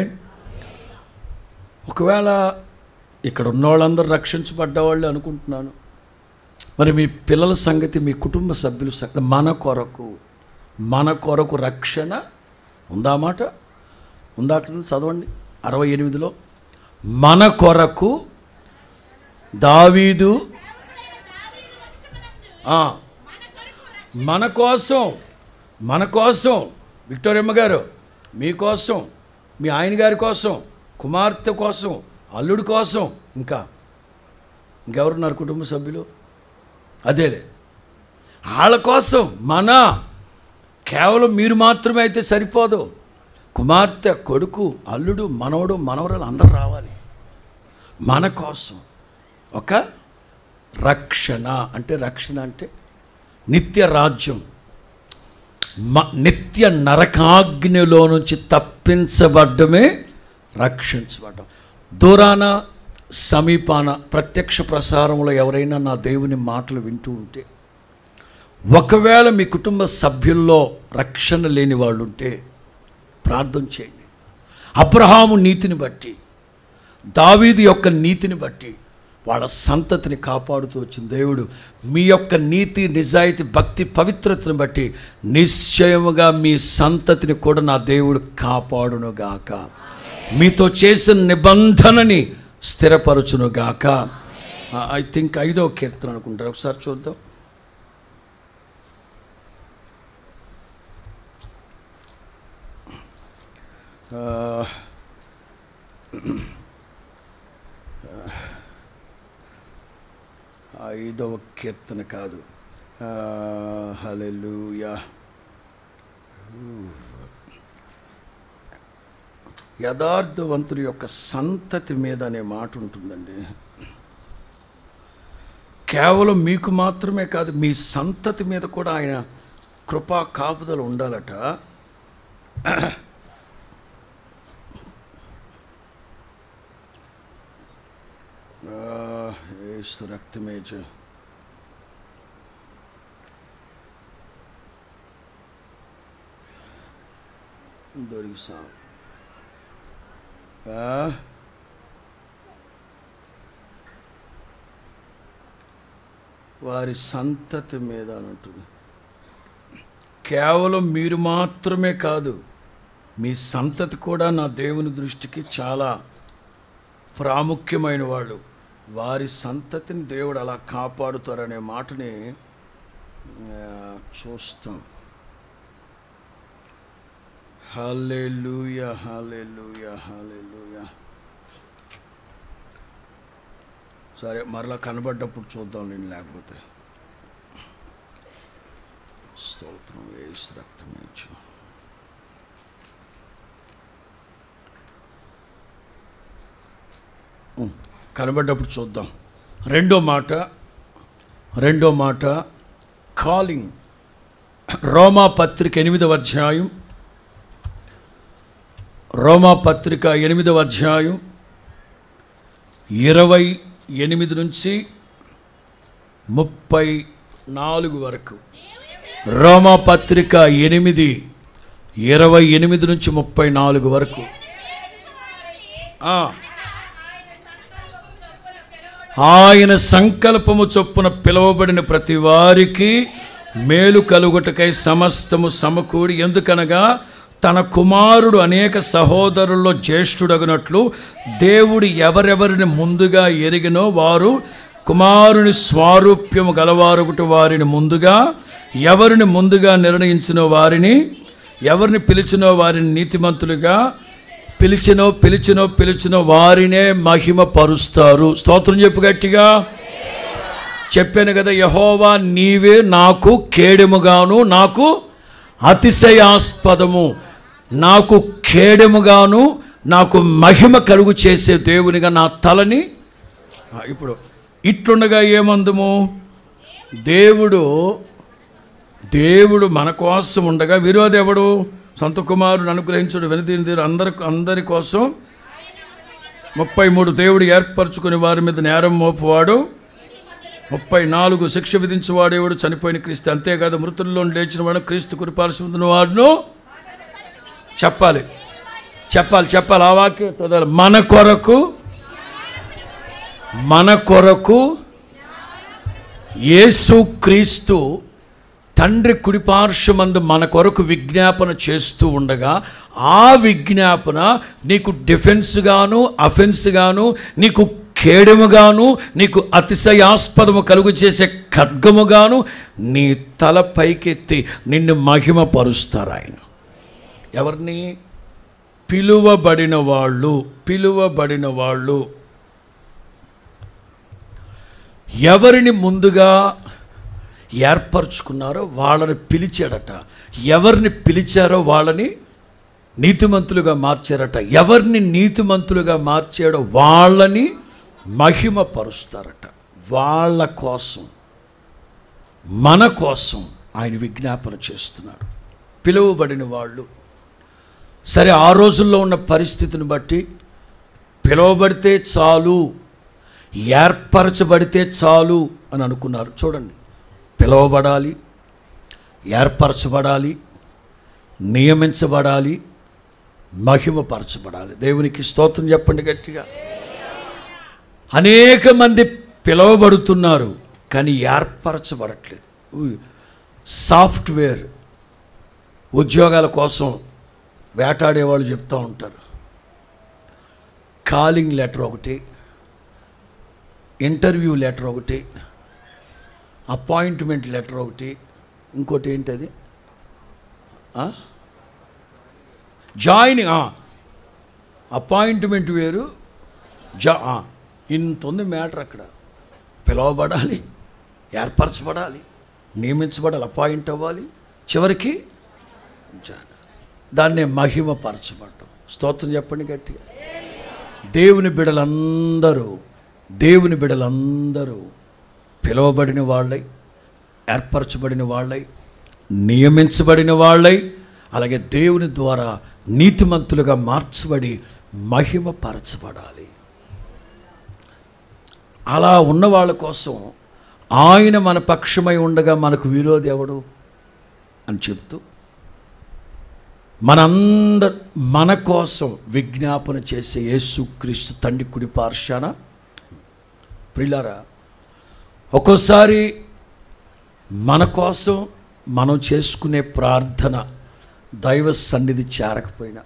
ఒకవేళ ఇక్కడ ఉన్న వాళ్ళందరూ రక్షించబడ్డవాళ్ళు అనుకుంటున్నాను మరి మీ పిల్లల సంగతి మీ కుటుంబ సభ్యుల సంగతి మన కొరకు మన కొరకు రక్షణ ఉందా మాట ఉందా అక్కడ చదవండి అరవై ఎనిమిదిలో మన కొరకు దావీదు ఆ, మన కోసం మన కోసం విక్టోరియమ్మ గారు మీకోసం మీ ఆయన గారి కోసం కుమార్తె కోసం అల్లుడి కోసం ఇంకా ఇంకెవరున్నారు కుటుంబ సభ్యులు అదేలే వాళ్ళ కోసం మన కేవలం మీరు మాత్రమే అయితే సరిపోదు కుమార్తె కొడుకు అల్లుడు మనవడు మనవరాలు అందరూ రావాలి మన కోసం ఒక రక్షణ అంటే రక్షణ అంటే నిత్య రాజ్యం మ నిత్య నరకాగ్నిలో నుంచి తప్పించబడ్డమే రక్షించబడ్డం దూరాన సమీపాన ప్రత్యక్ష ప్రసారంలో ఎవరైనా నా దేవుని మాటలు వింటూ ఉంటే ఒకవేళ మీ కుటుంబ సభ్యుల్లో రక్షణ లేని వాళ్ళు ఉంటే ప్రార్థన చేయండి అబ్రహాము నీతిని బట్టి దావీదు యొక్క నీతిని బట్టి వాళ్ళ సంతతిని కాపాడుతూ వచ్చిన దేవుడు మీ యొక్క నీతి నిజాయితీ భక్తి పవిత్రతను బట్టి నిశ్చయముగా మీ సంతతిని కూడా నా దేవుడు కాపాడునుగాక మీతో చేసిన నిబంధనని స్థిరపరచునుగాక ఐ థింక్ ఐదో కీర్తన అనుకుంటారు ఒకసారి చూద్దాం ఆ, ఐదవ కీర్తన కాదు హలెలుయా యథార్థవంతుడి యొక్క సంతతి మీద అనే మాట ఉంటుందండి కేవలం మీకు మాత్రమే కాదు మీ సంతతి మీద కూడా ఆయన కృపా కాపుదలు ఉండాలట ఏసు రక్తమేజ దొరికిసాం వారి సంతతి మీద అని ఉంటుంది కేవలం మీరు మాత్రమే కాదు మీ సంతతి కూడా నా దేవుని దృష్టికి చాలా ప్రాముఖ్యమైన వాళ్ళు వారి సంతతిని దేవుడు అలా కాపాడుతారనే మాటని ఆ, చూస్తాం హల్లెలూయా హల్లెలూయా హల్లెలూయా సరే మరలా కనబడ్డప్పుడు చూద్దాం నేను లేకపోతే స్తోత్రం వేసి రక్తం వేయచ్చు కనబడ్డప్పుడు చూద్దాం రెండో మాట రెండో మాట కాలింగ్ రోమా పత్రిక ఎనిమిదవ అధ్యాయం రోమా పత్రిక ఎనిమిదవ అధ్యాయం ఇరవై ఎనిమిది నుంచి ముప్పై నాలుగు వరకు రోమా పత్రిక ఎనిమిది ఇరవై ఎనిమిది నుంచి ముప్పై నాలుగు వరకు ఆ. ఆయన సంకల్పము చొప్పున పిలువబడిన ప్రతి వారికి మేలు కలుగుటకై సమస్తము సమకూడి ఎందుకనగా తన కుమారుడు అనేక సహోదరుల్లో జ్యేష్ఠుడగినట్లు దేవుడు ఎవరెవరిని ముందుగా ఎరిగినో వారు కుమారుని స్వారూప్యము గలవారుగుట వారిని ముందుగా ఎవరిని ముందుగా నిర్ణయించినో వారిని ఎవరిని పిలిచినో వారిని నీతిమంతులుగా పిలిచినో పిలిచినో పిలిచినో వారినే మహిమ పరుస్తారు స్తోత్రం చెప్పు గట్టిగా చెప్పాను కదా యహోవా నీవే నాకు కేడెముగాను నాకు అతిశయాస్పదము నాకు కేడెముగాను నాకు మహిమ కలుగు చేసే దేవునిగా నా తలని ఆ, ఇప్పుడు ఇట్లుండగా ఏమందుము దేవుడు దేవుడు మన కోసం ఉండగా విరోధి ఎవడు సంత కుమారుని అనుగ్రహించుడు వెనుదీని అందరి అందరి కోసం ముప్పై మూడు దేవుడు ఏర్పరచుకుని వారి మీద నేరం మోపువాడు ముప్పై నాలుగు శిక్ష విధించేవాడేవాడు చనిపోయిన క్రీస్తు అంతేకాదు మృతుల్లో లేచిన వాడు క్రీస్తు కురిపాల్సి వాడును చెప్పాలి చెప్పాలి చెప్పాలి ఆ వాక్యం చదవాలి మన కొరకు మన కొరకు యేసు క్రీస్తు తండ్రి కుడిపార్శ్వమందు మన కొరకు విజ్ఞాపన చేస్తూ ఉండగా ఆ విజ్ఞాపన నీకు డిఫెన్స్గాను అఫెన్స్గాను నీకు ఖేడముగాను నీకు అతిశయాస్పదము కలుగు చేసే ఖడ్గముగాను నీ తల పైకెత్తి నిన్ను మహిమపరుస్తారు ఆయన ఎవరిని పిలువబడిన వాళ్ళు పిలువబడిన వాళ్ళు ఎవరిని ముందుగా ఏర్పరచుకున్నారో వాళ్ళని పిలిచాడట ఎవరిని పిలిచారో వాళ్ళని నీతిమంతులుగా మార్చారట ఎవరిని నీతిమంతులుగా మార్చాడో వాళ్ళని మహిమపరుస్తారట వాళ్ళ కోసం మన కోసం ఆయన విజ్ఞాపన చేస్తున్నాడు పిలువబడిన వాళ్ళు సరే ఆ రోజుల్లో ఉన్న పరిస్థితిని బట్టి పిలువబడితే చాలు ఏర్పరచబడితే చాలు అని అనుకున్నారు చూడండి పిలువబడాలి ఏర్పరచబడాలి నియమించబడాలి మహిమపరచబడాలి దేవునికి స్తోత్రం చెప్పండి గట్టిగా అనేక మంది పిలువబడుతున్నారు కానీ ఏర్పరచబడట్లేదు ఉయ్. సాఫ్ట్వేర్ ఉద్యోగాల కోసం వేటాడేవాళ్ళు చెప్తూ ఉంటారు కాలింగ్ లెటర్ ఒకటి ఇంటర్వ్యూ లెటర్ ఒకటి అపాయింట్మెంట్ లెటర్ ఒకటి ఇంకోటి ఏంటది ఆ? జాయినింగ్ ఆ. అపాయింట్మెంట్ వేరు జా ఆ. ఇంత ఉంది మ్యాటర్ అక్కడ పిలవబడాలి ఏర్పరచబడాలి నియమించబడాలి అపాయింట్ అవ్వాలి చివరికి జాయిన్ దాన్నే మహిమపరచబడటం స్తోత్రం చెప్పండి గట్టిగా దేవుని బిడలందరూ దేవుని బిడలందరూ పిలువబడిన వాళ్ళై ఏర్పరచబడిన వాళ్ళై నియమించబడిన వాళ్ళై అలాగే దేవుని ద్వారా నీతిమంతులుగా మార్చబడి మహిమపరచబడాలి అలా ఉన్న వాళ్ళ కోసం ఆయన మన పక్షమై ఉండగా మనకు విరోధి ఎవడు అని చెప్తూ మనందర్ మన కోసం విజ్ఞాపన చేసే యేసుక్రీస్తు తండ్రి కుడి పార్శాన ప్రిలారా ఒక్కోసారి మన కోసం మనం చేసుకునే ప్రార్థన దైవ సన్నిధి చేరకపోయినా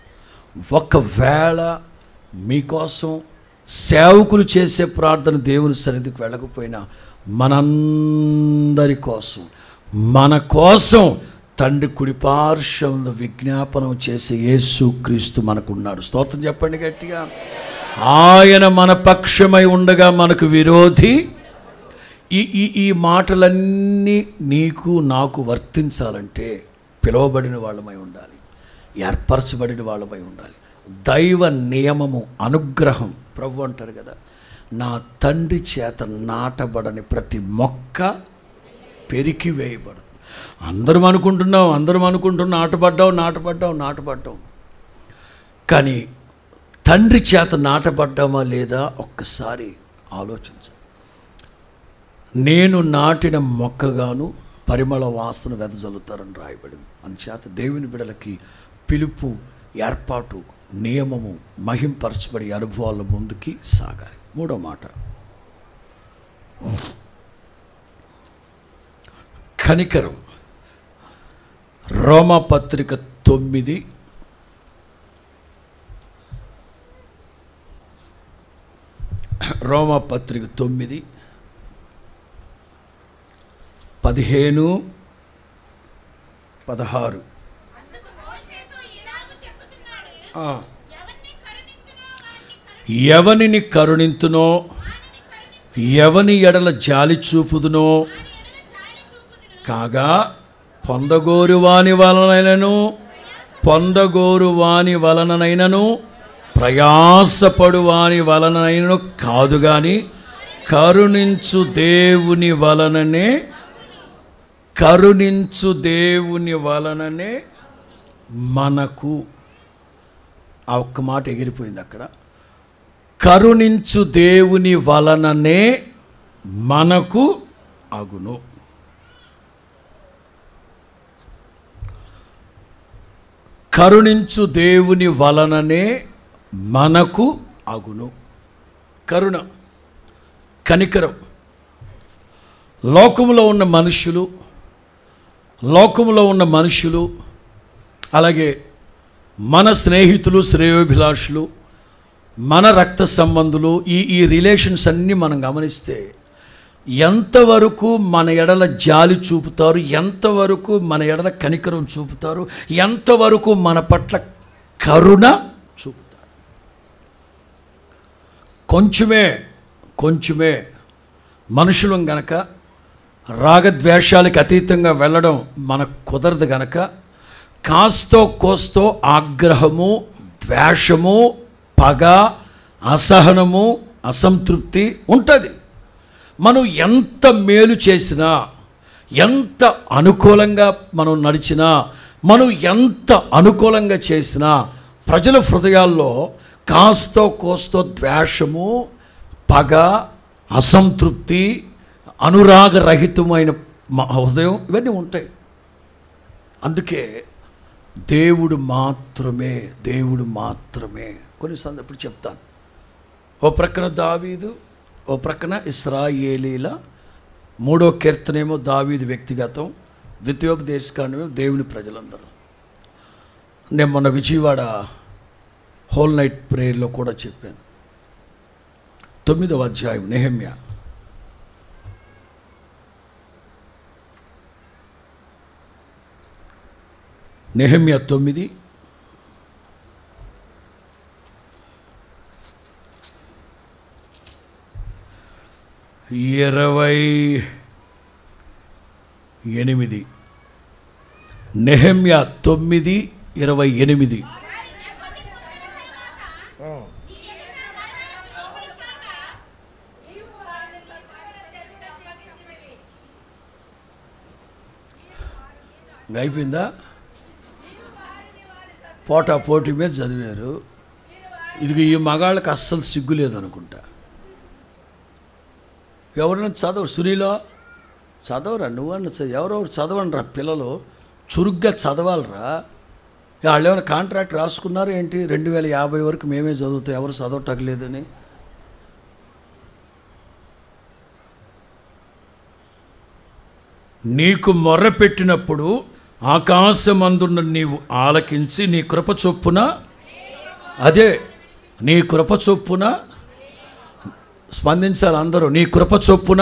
ఒకవేళ మీకోసం సేవకులు చేసే ప్రార్థన దేవుని సన్నిధికి వెళ్ళకపోయినా మనందరి కోసం మన కోసం తండ్రి కుడిపార్శ్వంలో విజ్ఞాపనం చేసే యేసు క్రీస్తు మనకున్నాడు స్తోత్రం చెప్పండి గట్టిగా ఆయన మన పక్షమై ఉండగా మనకు విరోధి ఈ ఈ ఈ మాటలన్నీ నీకు నాకు వర్తించాలంటే పిలువబడిన వాళ్ళమై ఉండాలి ఏర్పరచబడిన వాళ్ళమై ఉండాలి దైవ నియమము అనుగ్రహం ప్రభు అంటారు కదా నా తండ్రి చేత నాటబడని ప్రతి మొక్క పెరికి వేయబడుతుంది అందరం అనుకుంటున్నాం అందరం అనుకుంటున్నాం నాటపడ్డాం నాటపడ్డాం నాటపడ్డాం కానీ తండ్రి చేత నాటబడ్డామా లేదా ఒక్కసారి ఆలోచించాలి నేను నాటిన మొక్కగాను పరిమళ వాసన వెదజల్లుతారని రాయబడింది అందుచేత దేవుని బిడలకి పిలుపు ఏర్పాటు నియమము మహింపరచబడి అనుభవాల ముందుకి సాగాలి మూడో మాట కనికరం రోమపత్రిక తొమ్మిది రోమపత్రిక తొమ్మిది పదిహేను పదహారు అందుకు మోషేతో ఇలాగు చెప్పుచున్నాడు ఆ, ఎవరిని కరుణించునో ఎవనిని కరుణింతునో ఎవని ఎడల జాలి చూపుదునో కాగా పొందగోరు వాని వలనైనను పొందగోరు వాని వలననైనను ప్రయాసపడు వాని వలనైనను కాదు గాని కరుణించు దేవుని వలననే కరుణించు దేవుని వలననే మనకు ఆ ఒక్క మాట ఎగిరిపోయింది అక్కడ కరుణించు దేవుని వలననే మనకు అగును కరుణించు దేవుని వలననే మనకు అగును కరుణ కనికరం లోకములో ఉన్న మనుషులు లోకములో ఉన్న మనుషులు అలాగే మన స్నేహితులు శ్రేయోభిలాషులు మన రక్త సంబంధులు ఈ ఈ రిలేషన్స్ అన్నీ మనం గమనిస్తే ఎంతవరకు మన ఎడల జాలి చూపుతారు ఎంతవరకు మన ఎడల కనికరం చూపుతారు ఎంతవరకు మన పట్ల కరుణ చూపుతారు కొంచెమే కొంచెమే మనుషులం గనక రాగద్వేషాలకు అతీతంగా వెళ్ళడం మనకు కుదరదు గనక కాస్తో కోస్తో ఆగ్రహము ద్వేషము పగ అసహనము అసంతృప్తి ఉంటుంది మనం ఎంత మేలు చేసినా ఎంత అనుకూలంగా మనం నడిచినా మనం ఎంత అనుకూలంగా చేసినా ప్రజల హృదయాల్లో కాస్తో కోస్తో ద్వేషము పగ అసంతృప్తి అనురాగరహితమైన మ- హృదయం ఇవన్నీ ఉంటాయి అందుకే దేవుడు మాత్రమే దేవుడు మాత్రమే కొన్ని సందర్భాలు చెప్తాను ఓ ప్రక్కన దావీదు ఓ ప్రక్కన ఇస్రాయేలీల మూడో కీర్తనేమో దావీదు వ్యక్తిగతం ద్వితీయోపదేశకాండమేమో దేవుని ప్రజలందరూ నేను మొన్న విజయవాడ హోల్ నైట్ ప్రేయర్లో కూడా చెప్పాను తొమ్మిదవ అధ్యాయం నెహమ్య నెహమ్య తొమ్మిది ఇరవై ఎనిమిది నెహమ్య తొమ్మిది ఇరవై ఎనిమిది ఇంకా అయిపోయిందా పోటా పోటీ మీద చదివారు ఇది ఈ మగాళ్ళకి అస్సలు సిగ్గు లేదనుకుంటా ఎవరైనా చదవరు సునీలో చదవరా నువ్వన్న చ- ఎవరెవరు చదవండి రా పిల్లలు చురుగ్గా చదవాలరా వాళ్ళు ఏమైనా కాంట్రాక్ట్ రాసుకున్నారు ఏంటి రెండు వేల యాభై వరకు మేమే చదువుతాం ఎవరు చదవటలేదని నీకు మొర్రపెట్టినప్పుడు ఆకాశమందున్న నీవు ఆలకించి నీ కృప చొప్పున అదే నీ కృప చొప్పున స్పందించాలి అందరూ నీ కృప చొప్పున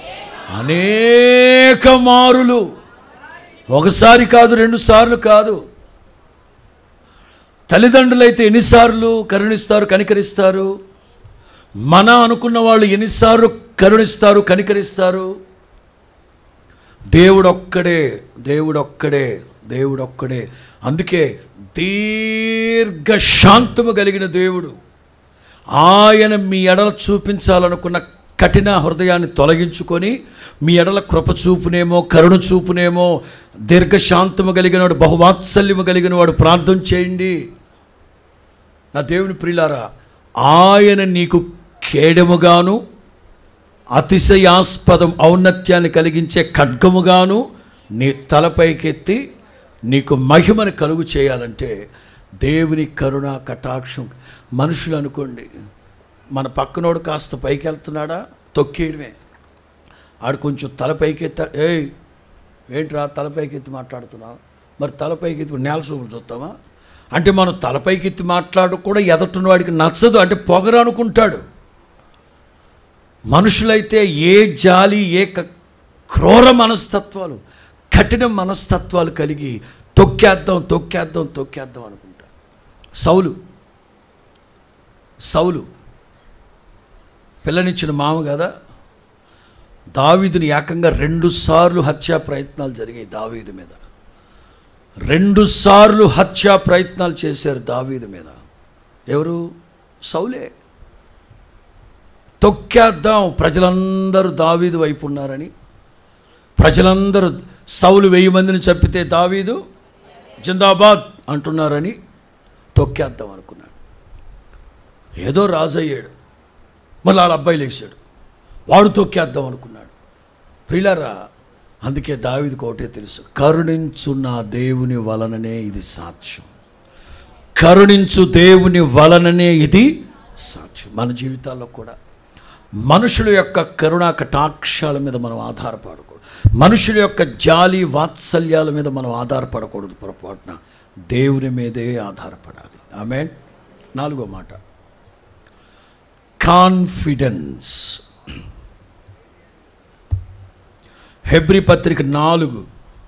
అనేక మారులు ఒకసారి కాదు రెండు సార్లు కాదు తల్లిదండ్రులైతే ఎన్నిసార్లు కరుణిస్తారు కనికరిస్తారు మన అనుకున్న వాళ్ళు ఎన్నిసార్లు కరుణిస్తారు కనికరిస్తారు దేవుడొక్కడే దేవుడొక్కడే దేవుడొక్కడే అందుకే దీర్ఘ శాంతము కలిగిన దేవుడు ఆయన మీ ఎడల చూపించాలనుకున్న కఠిన హృదయాన్ని తొలగించుకొని మీ ఎడల కృప చూపునేమో కరుణ చూపునేమో దీర్ఘశాంతము కలిగిన వాడు బహువాత్సల్యము కలిగిన వాడు ప్రార్థన చేయండి నా దేవుని ప్రియులారా ఆయన నీకు కేడముగాను అతిశయాస్పదం ఔన్నత్యాన్ని కలిగించే ఖడ్గముగాను నీ తలపైకెత్తి నీకు మహిమను కలుగు చేయాలంటే దేవుని కరుణ కటాక్షం మనుషులు అనుకోండి మన పక్కనోడు కాస్త పైకి వెళ్తున్నాడా తొక్కేయడమే ఆడు కొంచెం తల పైకెత్తా ఏయ్ ఏంట్రా తల పైకెత్తి మాట్లాడుతున్నావు మరి తల పైకెత్తి నేల చూపులు చూస్తామా అంటే మనం తల పైకెత్తి మాట్లాడు కూడా ఎదటున్న వాడికి నచ్చదు అంటే పొగరు అనుకుంటాడు మనుషులైతే ఏ జాలి ఏ క- క్రూర మనస్తత్వాలు కఠిన మనస్తత్వాలు కలిగి తొక్కేద్దాం తొక్కేద్దాం తొక్కేద్దాం అనుకుంటా సౌలు సౌలు పిల్లనిచ్చిన మామ కదా దావీదుని ఏకంగా రెండు సార్లు హత్యా ప్రయత్నాలు జరిగాయి దావీదు మీద రెండు సార్లు హత్యా ప్రయత్నాలు చేశారు దావీదు మీద ఎవరు సౌలే తొక్కేద్దాం ప్రజలందరూ దావీదు వైపు ఉన్నారని ప్రజలందరూ సౌలు వెయ్యి మందిని చంపితే దావీదు జిందాబాద్ అంటున్నారని తొక్కేద్దాం అనుకున్నాడు ఏదో రాజు అయ్యాడు మళ్ళీ వాళ్ళ అబ్బాయి లేచాడు వాడు తొక్కేద్దాం అనుకున్నాడు ప్రియులరా అందుకే దావీదుకు ఒకటే తెలుసు కరుణించు నా దేవుని వలననే ఇది సాక్ష్యం కరుణించు దేవుని వలననే ఇది సాక్ష్యం మన జీవితాల్లో కూడా మనుషుల యొక్క కరుణా కటాక్షాల మీద మనం ఆధారపడకూడదు మనుషుల యొక్క జాలి వాత్సల్యాల మీద మనం ఆధారపడకూడదు పొరపాటున దేవుని మీదే ఆధారపడాలి ఆమె నాలుగో మాట కాన్ఫిడెన్స్ హెబ్రి పత్రిక నాలుగు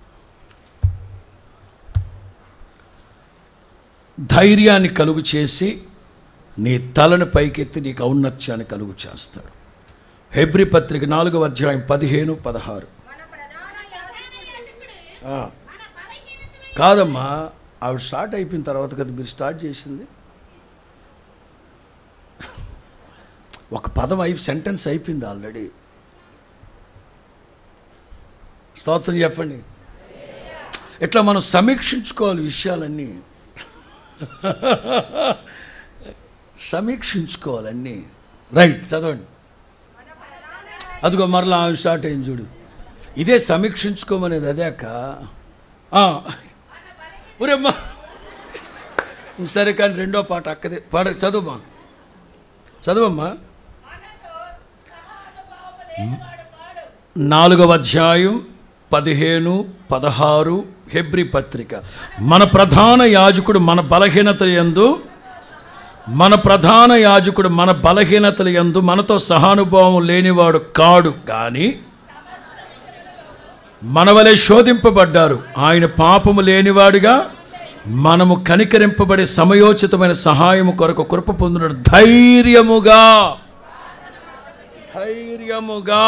ధైర్యాన్ని కలుగు చేసి నీ తలను పైకెత్తి నీకు ఔన్నత్యాన్ని కలుగు చేస్తాడు హెబ్రి పత్రిక నాలుగవ అధ్యాయం పదిహేను పదహారు మన ప్రధాన యాజకుడు ఆ, మన బలహీనతలను కాదమ్మా ఆవిడ స్టార్ట్ అయిపోయిన తర్వాత కదా మీరు స్టార్ట్ చేసింది ఒక పదం అయి సెంటెన్స్ అయిపోయింది ఆల్రెడీ స్తోత్రం చెప్పండి ఇట్లా మనం సమీక్షించుకోవాలి విషయాలన్నీ సమీక్షించుకోవాలన్నీ రైట్ చదవండి అదిగో మరలా ఆమె స్టార్ట్ అయింది చూడు ఇదే సమీక్షించుకోమనేది అదే అక్క ఆ. ఊరమ్మా సరే కానీ రెండో పాట అక్కదే పాడ చదువుమా చదువమ్మా నాలుగవ అధ్యాయం పదిహేను పదహారు హెబ్రి పత్రిక మన ప్రధాన యాజకుడు మన బలహీనత యందు మన ప్రధాన యాజకుడు మన బలహీనతల యందు మనతో సహానుభావం లేనివాడు కాడు కానీ మనవలే శోధింపబడ్డారు ఆయన పాపము లేనివాడుగా మనము కనికరింపబడే సమయోచితమైన సహాయము కొరకు కృప పొందిన ధైర్యముగా ధైర్యముగా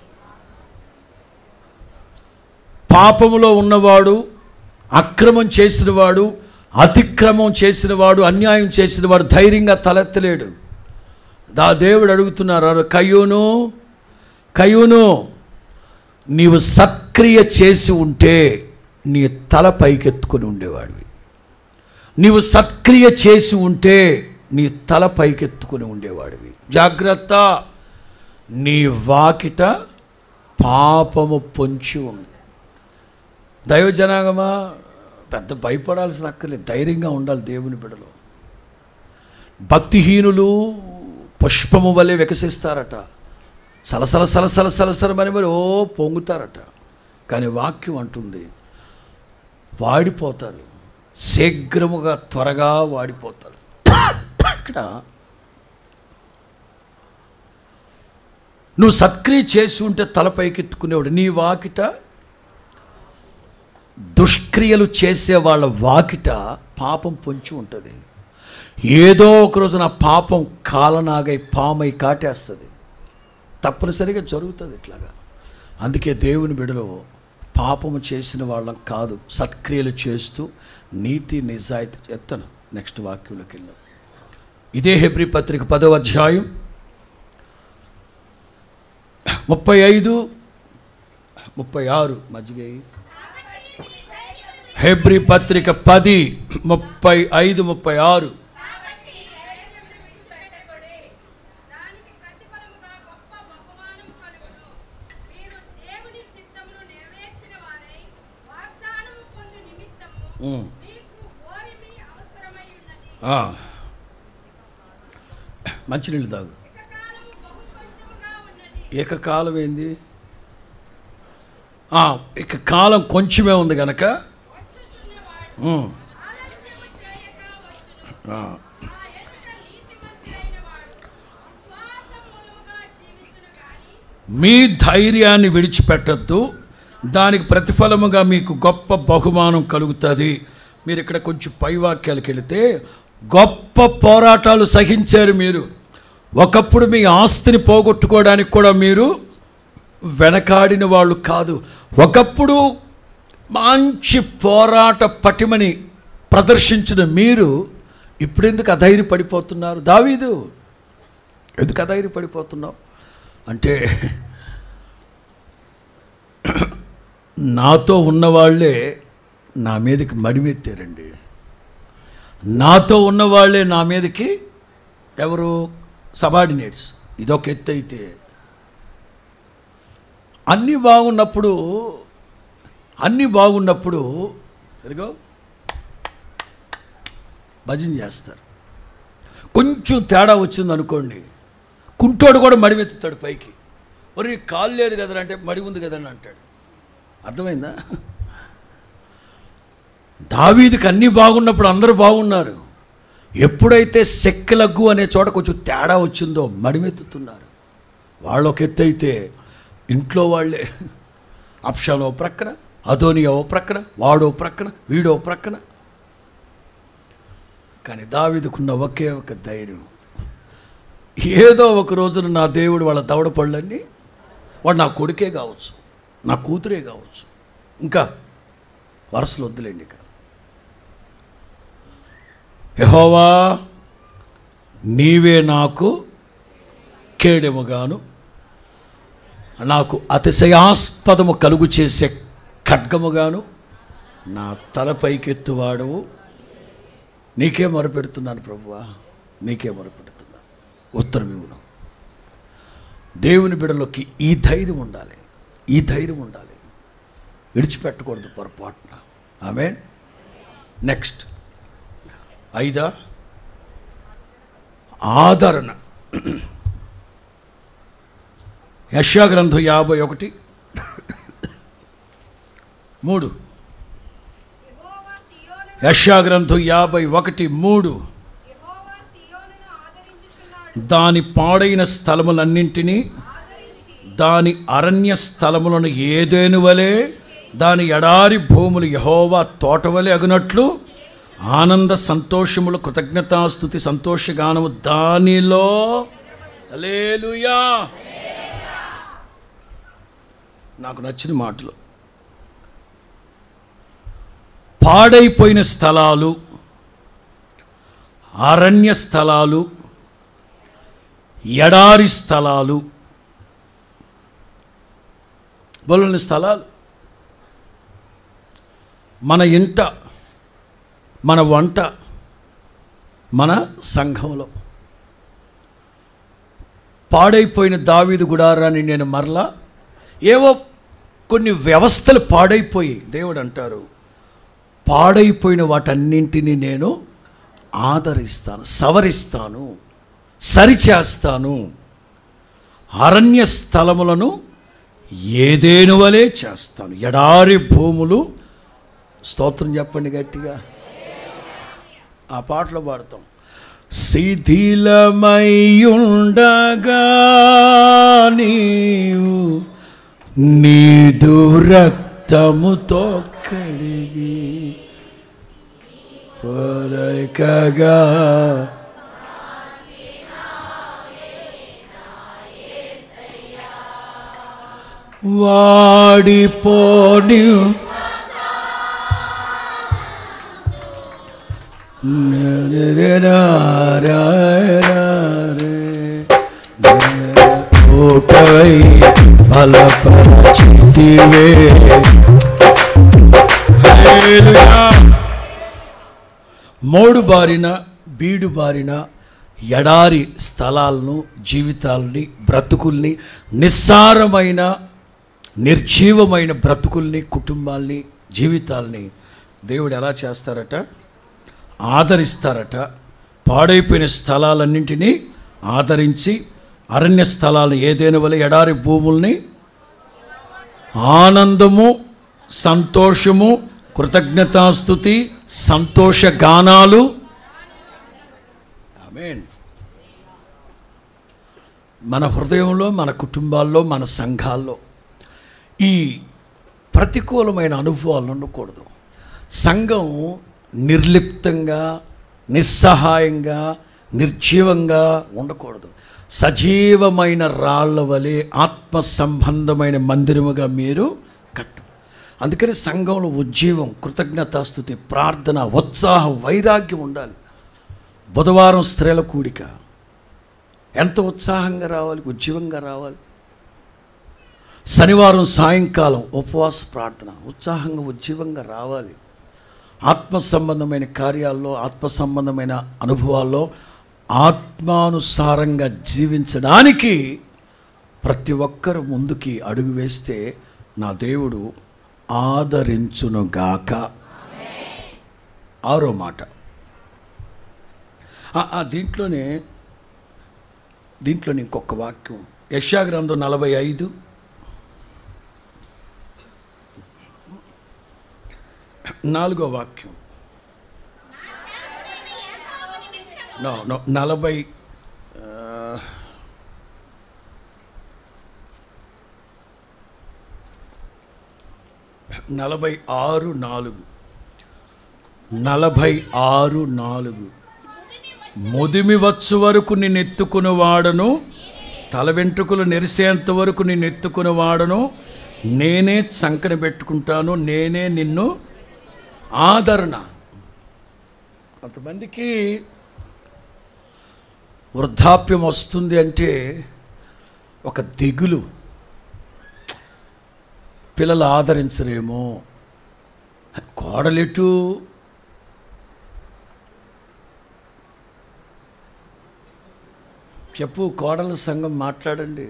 పాపములో ఉన్నవాడు అక్రమం చేసినవాడు అతిక్రమం చేసినవాడు అన్యాయం చేసినవాడు ధైర్యంగా తలెత్తలేడు దా దేవుడు అడుగుతున్నారు కయ్యూను కయ్యూను నీవు సక్రియ చేసి ఉంటే నీ తల పైకెత్తుకొని ఉండేవాడివి నీవు సత్క్రియ చేసి ఉంటే నీ తల పైకెత్తుకొని ఉండేవాడివి జాగ్రత్త నీ వాకిట పాపము పొంచి ఉంది దైవజనాగమా పెద్ద భయపడాల్సిన అక్కర్లేదు ధైర్యంగా ఉండాలి దేవుని బిడలో భక్తిహీనులు పుష్పము వలె వికసిస్తారట సలసల సలసల సలసలమని మరి ఓ పొంగుతారట కానీ వాక్యం అంటుంది వాడిపోతారు శీఘ్రముగా త్వరగా వాడిపోతారు ఇక్కడ నువ్వు సత్క్రియ చేసి ఉంటే తలపైకెత్తుకునేవాడు నీ వాకిట దుష్క్రియలు చేసే వాళ్ళ వాకిట పాపం పొంచి ఉంటుంది ఏదో ఒక రోజున పాపం కాలనాగై పామై కాటేస్తుంది తప్పనిసరిగా జరుగుతుంది ఇట్లాగా అందుకే దేవుని బిడలో పాపము చేసిన వాళ్ళం కాదు సత్క్రియలు చేస్తూ నీతి నిజాయితీ ఎత్తను నెక్స్ట్ వాక్యంలోకి వెళ్ళాం ఇదే హెబ్రి పత్రిక పదవ అధ్యాయం ముప్పై ఐదు ముప్పై ఆరు మజ్జిగ హెబ్రి పత్రిక పది ముప్పై ఐదు ముప్పై ఆరు కాబట్టి ధైర్యమును విడిచిపెట్టకుడి. దానికి ప్రతిఫలముగా గొప్ప బహుమానము కలుగును. మీరు దేవుని చిత్తమును నెరవేర్చిన వారై వాగ్దానము పొందు నిమిత్తము ఉమ్. మీకు ఓరిమి అవసరమై ఉన్నది. ఆ. మంచినీళ్ళు తాగు ఇక కాలము బహు కొంచెముగా ఉన్నది. ఏకకాలం ఏంది ఆ, ఇక కాలం కొంచెమే ఉంది గనక వచ్చుచున్నవాడు ఉమ్, ఆలస్యము చేయక వచ్చును. ఆ, ఆ ఎదుట నీతిమంతుడైన వాడు విశ్వాసం మూలముగా జీవించును గాని మీ ధైర్యాన్ని విడిచిపెట్టద్దు దానికి ప్రతిఫలముగా మీకు గొప్ప బహుమానం కలుగుతుంది మీరు ఇక్కడ కొంచెం పై వాక్యాలకు వెళితే గొప్ప పోరాటాలు సహించారు మీరు ఒకప్పుడు మీ ఆస్తిని పోగొట్టుకోవడానికి కూడా మీరు వెనకాడిన వాళ్ళు కాదు ఒకప్పుడు మంచి పోరాట పటిమని ప్రదర్శించిన మీరు ఇప్పుడెందుకు అధైర్యపడిపోతున్నారు దావీదు ఎందుకు అధైర్యపడిపోతున్నావు అంటే నాతో ఉన్నవాళ్లే నా మీదకి మడిమెత్తారండి నాతో ఉన్నవాళ్లే నా మీదకి ఎవరు సబార్డినేట్స్ ఇదొక ఎత్తు అయితే అన్నీ బాగున్నప్పుడు అన్నీ బాగున్నప్పుడు ఎదిగో భజన చేస్తారు కొంచెం తేడా వచ్చింది అనుకోండి కుంటోడు కూడా మడివెత్తుతాడు పైకి ఒరే కాలు లేదు కదరా అంటే మడి ఉంది కదని అంటాడు అర్థమైందా దావీదికి అన్నీ బాగున్నప్పుడు అందరూ బాగున్నారు ఎప్పుడైతే సెక్కలగ్గు అనే చోట కొంచెం తేడా వచ్చిందో మడిమెత్తుతున్నారు వాళ్ళు ఒక ఎత్తు అయితే ఇంట్లో వాళ్ళే అప్షాలో ప్రక్కన అదోనియా ఓ ప్రక్కన వాడో ప్రక్కన వీడో ప్రక్కన కానీ దావీదుకున్న ఒకే ఒక ధైర్యం ఏదో ఒక రోజున నా దేవుడు వాళ్ళ దవడ పళ్ళన్నీ వాడు నా కొడుకే కావచ్చు నా కూతురే కావచ్చు ఇంకా వరుసలు వద్దులేండి ఇక యహోవా నీవే నాకు కేడెముగాను నాకు అతిశయాస్పదము కలుగు చేసే ఖడ్గముగాను నా తలపైకెత్తువాడవు నీకే మొరపెడుతున్నాను ప్రభువా నీకే మొరపెడుతున్నాను ఉత్తరం ఇవ్వను దేవుని బిడలోకి ఈ ధైర్యం ఉండాలి ఈ ధైర్యం ఉండాలి విడిచిపెట్టకూడదు పొరపాటున ఆమె నెక్స్ట్ ఐదా ఆదరణ యశా గ్రంథం యాభై ఒకటి మూడు యెహోవా సీయోనును యశా గ్రంథం యాభై ఒకటి మూడు యెహోవా సీయోనును ఆదరించుచున్నాడు దాని పాడైన స్థలములన్నింటినీ ఆదరించి దాని అరణ్య స్థలములను ఏదేను వలె దాని ఎడారి భూములు యహోవా తోటవలె అగునట్లు ఆనంద సంతోషములు కృతజ్ఞతాస్థుతి సంతోషగానము దానిలో హల్లెలూయా నాకు నచ్చిన మాటలు పాడైపోయిన స్థలాలు అరణ్య స్థలాలు ఎడారి స్థలాలు బోలని స్థలాలు మన ఇంట మన వంట మన సంఘంలో పాడైపోయిన దావీదు గుడారాన్ని నేను మరలా ఏవో కొన్ని వ్యవస్థలు పాడైపోయి దేవుడు అంటారు పాడైపోయిన వాటన్నింటినీ నేను ఆదరిస్తాను సవరిస్తాను సరిచేస్తాను అరణ్య స్థలములను ఏదేను వలె చేస్తాను ఎడారి భూములు స్తోత్రం చెప్పండి గట్టిగా ఆ పాటలో పాడతాం శిథిలమయ్యుండగా నీవు నీదు రక్తముతో కడిగి పొరకగా వాడిపోని ఓటై బలపరచితివే హల్లెలూయా మోడు బారిన బీడు బారిన ఎడారి స్థలాలను జీవితాలని బ్రతుకుల్ని నిస్సారమైన నిర్జీవమైన బ్రతుకుల్ని కుటుంబాల్ని జీవితాల్ని దేవుడు ఎలా చేస్తారట ఆదరిస్తారట పాడైపోయిన స్థలాలన్నింటినీ ఆదరించి అరణ్య స్థలాలను ఏదైనా వల్ల ఎడారి భూముల్ని ఆనందము సంతోషము కృతజ్ఞతాస్థుతి సంతోష గానాలు ఆమేన్ మన హృదయంలో మన కుటుంబాల్లో మన సంఘాల్లో ఈ ప్రతికూలమైన అనుభవాలు ఉండకూడదు సంఘం నిర్లిప్తంగా నిస్సహాయంగా నిర్జీవంగా ఉండకూడదు సజీవమైన రాళ్ల వలె ఆత్మ సంబంధమైన మందిరముగా మీరు కట్టు అందుకని సంఘంలో ఉజ్జీవం కృతజ్ఞతాస్థుతి ప్రార్థన ఉత్సాహం వైరాగ్యం ఉండాలి బుధవారం స్త్రీల కూడిక ఎంత ఉత్సాహంగా రావాలి ఉజ్జీవంగా రావాలి శనివారం సాయంకాలం ఉపవాస ప్రార్థన ఉత్సాహంగా ఉజ్జీవంగా రావాలి ఆత్మ సంబంధమైన కార్యాల్లో ఆత్మ సంబంధమైన అనుభవాల్లో ఆత్మానుసారంగా జీవించడానికి ప్రతి ఒక్కరు ముందుకి అడుగు వేస్తే నా దేవుడు ఆదరించునుగాక ఆరో మాట ఆ- ఆ దీంట్లోనే దీంట్లోనే ఇంకొక వాక్యం యశాగ్రంథం నలభై ఐదు నాలుగో వాక్యం నో నో నలభై ఆ, నలభై ఆరు నాలుగు నలభై ఆరు నాలుగు ముదిమి వచ్చు వరకు నిన్ను ఎత్తుకుని వాడను తల వెంట్రుకలు నెరిసేంత వరకు నిన్ను ఎత్తుకుని వాడను నేనే చంకన పెట్టుకుంటాను నేనే నిన్ను ఆదరణ కొంతమందికి వృద్ధాప్యం వస్తుంది అంటే ఒక దిగులు పిల్లలు ఆదరించరేమో కోడలెటు చెప్పు కోడల సంఘం మాట్లాడండి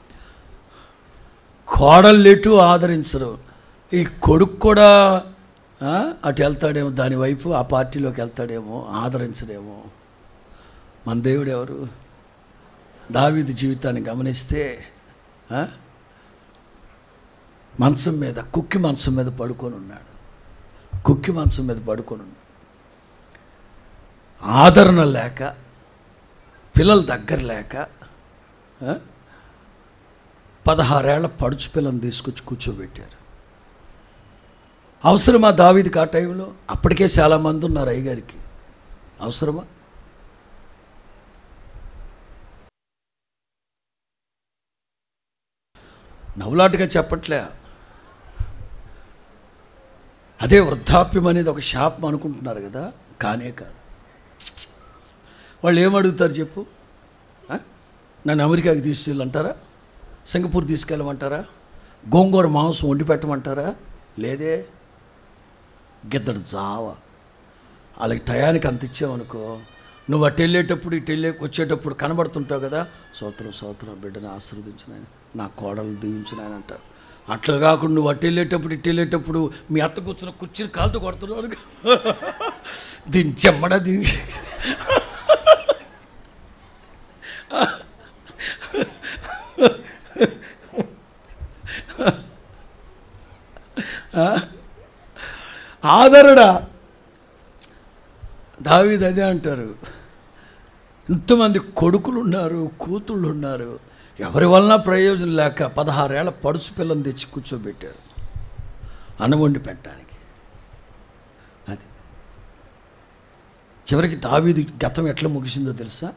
కోడళ్ళెటు ఆదరించరు ఈ కొడుకు కూడా ఆ, అటు వెళ్తాడేమో దాని వైపు ఆ పార్టీలోకి వెళ్తాడేమో ఆదరించడేమో మన దేవుడు ఎవరు దావీదు జీవితాన్ని గమనిస్తే ఆ, మంచం మీద కుక్కి మంచం మీద పడుకొని ఉన్నాడు కుక్కి మంచం మీద పడుకొని ఉన్నాడు ఆదరణ లేక పిల్లల దగ్గర లేక ఆ, పదహారేళ్ల పడుచు పిల్లని తీసుకొచ్చి కూర్చోబెట్టారు అవసరమా దావీదికి ఆ టైంలో అప్పటికే చాలామంది ఉన్నారు అయ్యగారికి అవసరమా నవ్వులాటగా చెప్పట్లే అదే వృద్ధాప్యం అనేది ఒక శాపం అనుకుంటున్నారు కదా కానే కాదు వాళ్ళు ఏమడుగుతారు చెప్పు ఆ? నన్ను అమెరికాకి తీసుకెళ్ళంటారా సింగపూర్ తీసుకెళ్ళమంటారా గోంగూర మాంసం వండి పెట్టమంటారా లేదే గిద్దడు జావ వాళ్ళకి టయానికి అంత ఇచ్చావనుకో నువ్వు అటు వెళ్ళేటప్పుడు ఇటు వెళ్ళే వచ్చేటప్పుడు కనబడుతుంటావు కదా సోత్రం సోత్రం బిడ్డను ఆశీర్వదించిన నా కోడలు దీవించిన ఆయన అంటారు అట్లా కాకుండా నువ్వు అటు వెళ్ళేటప్పుడు ఇటు వెళ్ళేటప్పుడు మీ అత్త కూర్చున్న కుర్చీని కాలుతో కొడుతున్నాడు దీని చెమ్మడ దీని ఆదరణ దావీద్ అదే అంటారు ఇంతమంది కొడుకులు ఉన్నారు కూతుళ్ళు ఉన్నారు ఎవరి వలన ప్రయోజనం లేక పదహారేళ్ల పడుచు పిల్లని తెచ్చి కూర్చోబెట్టారు అన్నం వండి పెట్టడానికి అది చివరికి దావీది గతం ఎట్లా ముగిసిందో తెలుసా